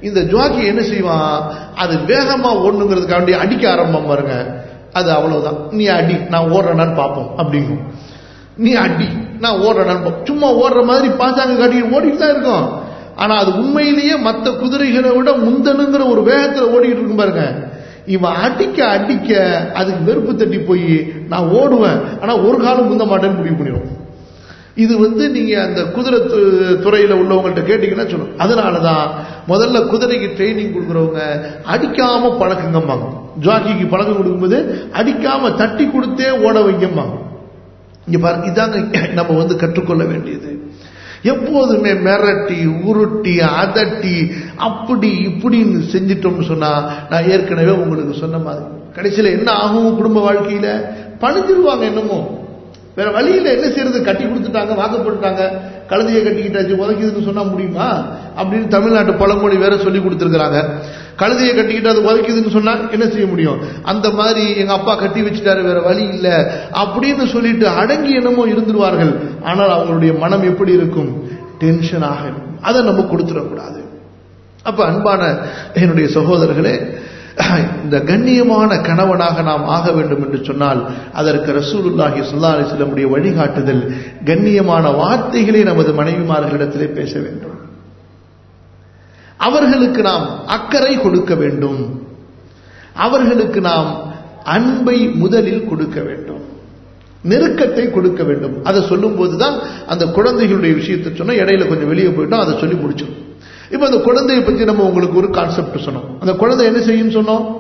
இந்த ஜுவாக்கி என்ன செய்வான் அது வேகமா ஓடணுங்கிறதுக்காண்டி அடிக்க ஆரம்பம் பாருங்க அது அவ்வளவுதான் நீ அடி நான் ஓடுறேனான்னு பார்ப்போம் அப்படிங்கும் நீ அடி நான் ஓடுறேனான்னு பார்ப்போம். சும்மா ஓடுற மாதிரி பாசாங்க காட்டி ஓடிட்டு தான் இருக்கும் ஆனா அது உண்மையிலேயே மற்ற குதிரைகளை விட முந்தனுங்கிற ஒரு வேகத்துல ஓடிட்டு இருக்கும் பாருங்க இவன் அடிக்க அடிக்க அதுக்கு வெறுப்பு தட்டி போய் நான் ஓடுவேன் ஆனா ஒரு காலம் முந்த மாட்டேன்னு முடிவு பண்ணிடும் இது வந்து நீங்க அந்த குதிரை து- துறையில உள்ளவங்கள்ட்ட கேட்டீங்கன்னா சொல்லும் அதனாலதான் முதல்ல குதிரைக்கு ட்ரைனிங் கொடுக்குறவங்க அடிக்காம பழக்குங்கம்பாங்க ஜாக்கிக்கு பழக்கம் கொடுக்கும்போது அடிக்காம தட்டி கொடுத்தே ஓட வைங்கம்பாங்க இங்க பாருங்க இதாங்க நம்ம வந்து கற்றுக்கொள்ள வேண்டியது எப்போதுமே மிரட்டி உருட்டி அதட்டி அப்படி இப்படின்னு செஞ்சிட்டோம்னு சொன்னா நான் ஏற்கனவே உங்களுக்கு சொன்ன மாதிரி கடைசியில என்ன ஆகும் குடும்ப வாழ்க்கையில பணிஞ்சிருவாங்க என்னமோ வேற வழியில என்ன செய்யறது கட்டி கொடுத்துட்டாங்க வாக்கப்பட்டுட்டாங்க கழுதையை கட்டிக்கிட்டாச்சு உதைக்குதுன்னு சொன்னா முடியுமா அப்படின்னு தமிழ்நாட்டு பழமொழி வேற சொல்லி கொடுத்துருக்காங்க கழுதையை கட்டிக்கிட்டு அது உதைக்குதுன்னு சொன்னா என்ன செய்ய முடியும் அந்த மாதிரி எங்க அப்பா கட்டி வச்சுட்டாரு வேற வழி இல்ல அப்படின்னு சொல்லிட்டு அடங்கி என்னமோ இருந்துருவார்கள் ஆனால் அவங்களுடைய மனம் எப்படி இருக்கும் டென்ஷன் ஆக இருக்கும் அதை நம்ம கொடுத்துடக்கூடாது அப்ப அன்பான என்னுடைய சகோதரர்களே இந்த கண்ணியமான கணவனாக நாம் ஆக வேண்டும் என்று சொன்னால் அதற்கு ரசூலுல்லாஹி ஸல்லல்லாஹு அலைஹி வஸல்லமுடைய வழிகாட்டுதல் கண்ணியமான வார்த்தைகளை நமது மனைவிமார்களிடத்திலே பேச வேண்டும் அவர்களுக்கு நாம் அக்கறை கொடுக்க வேண்டும் அவர்களுக்கு நாம் அன்பை முதலில் கொடுக்க வேண்டும் நெருக்கத்தை கொடுக்க வேண்டும் அதை சொல்லும் போதுதான் அந்த குழந்தைகளுடைய விஷயத்தை சொன்னா இடையில கொஞ்சம் வெளியே போயிட்டோம் அதை சொல்லி முடிச்சிடும் இப்ப அந்த குழந்தையை பத்தி நம்ம உங்களுக்கு ஒரு கான்செப்ட் சொன்னோம் அந்த குழந்தை என்ன செய்யும் சொன்னோம்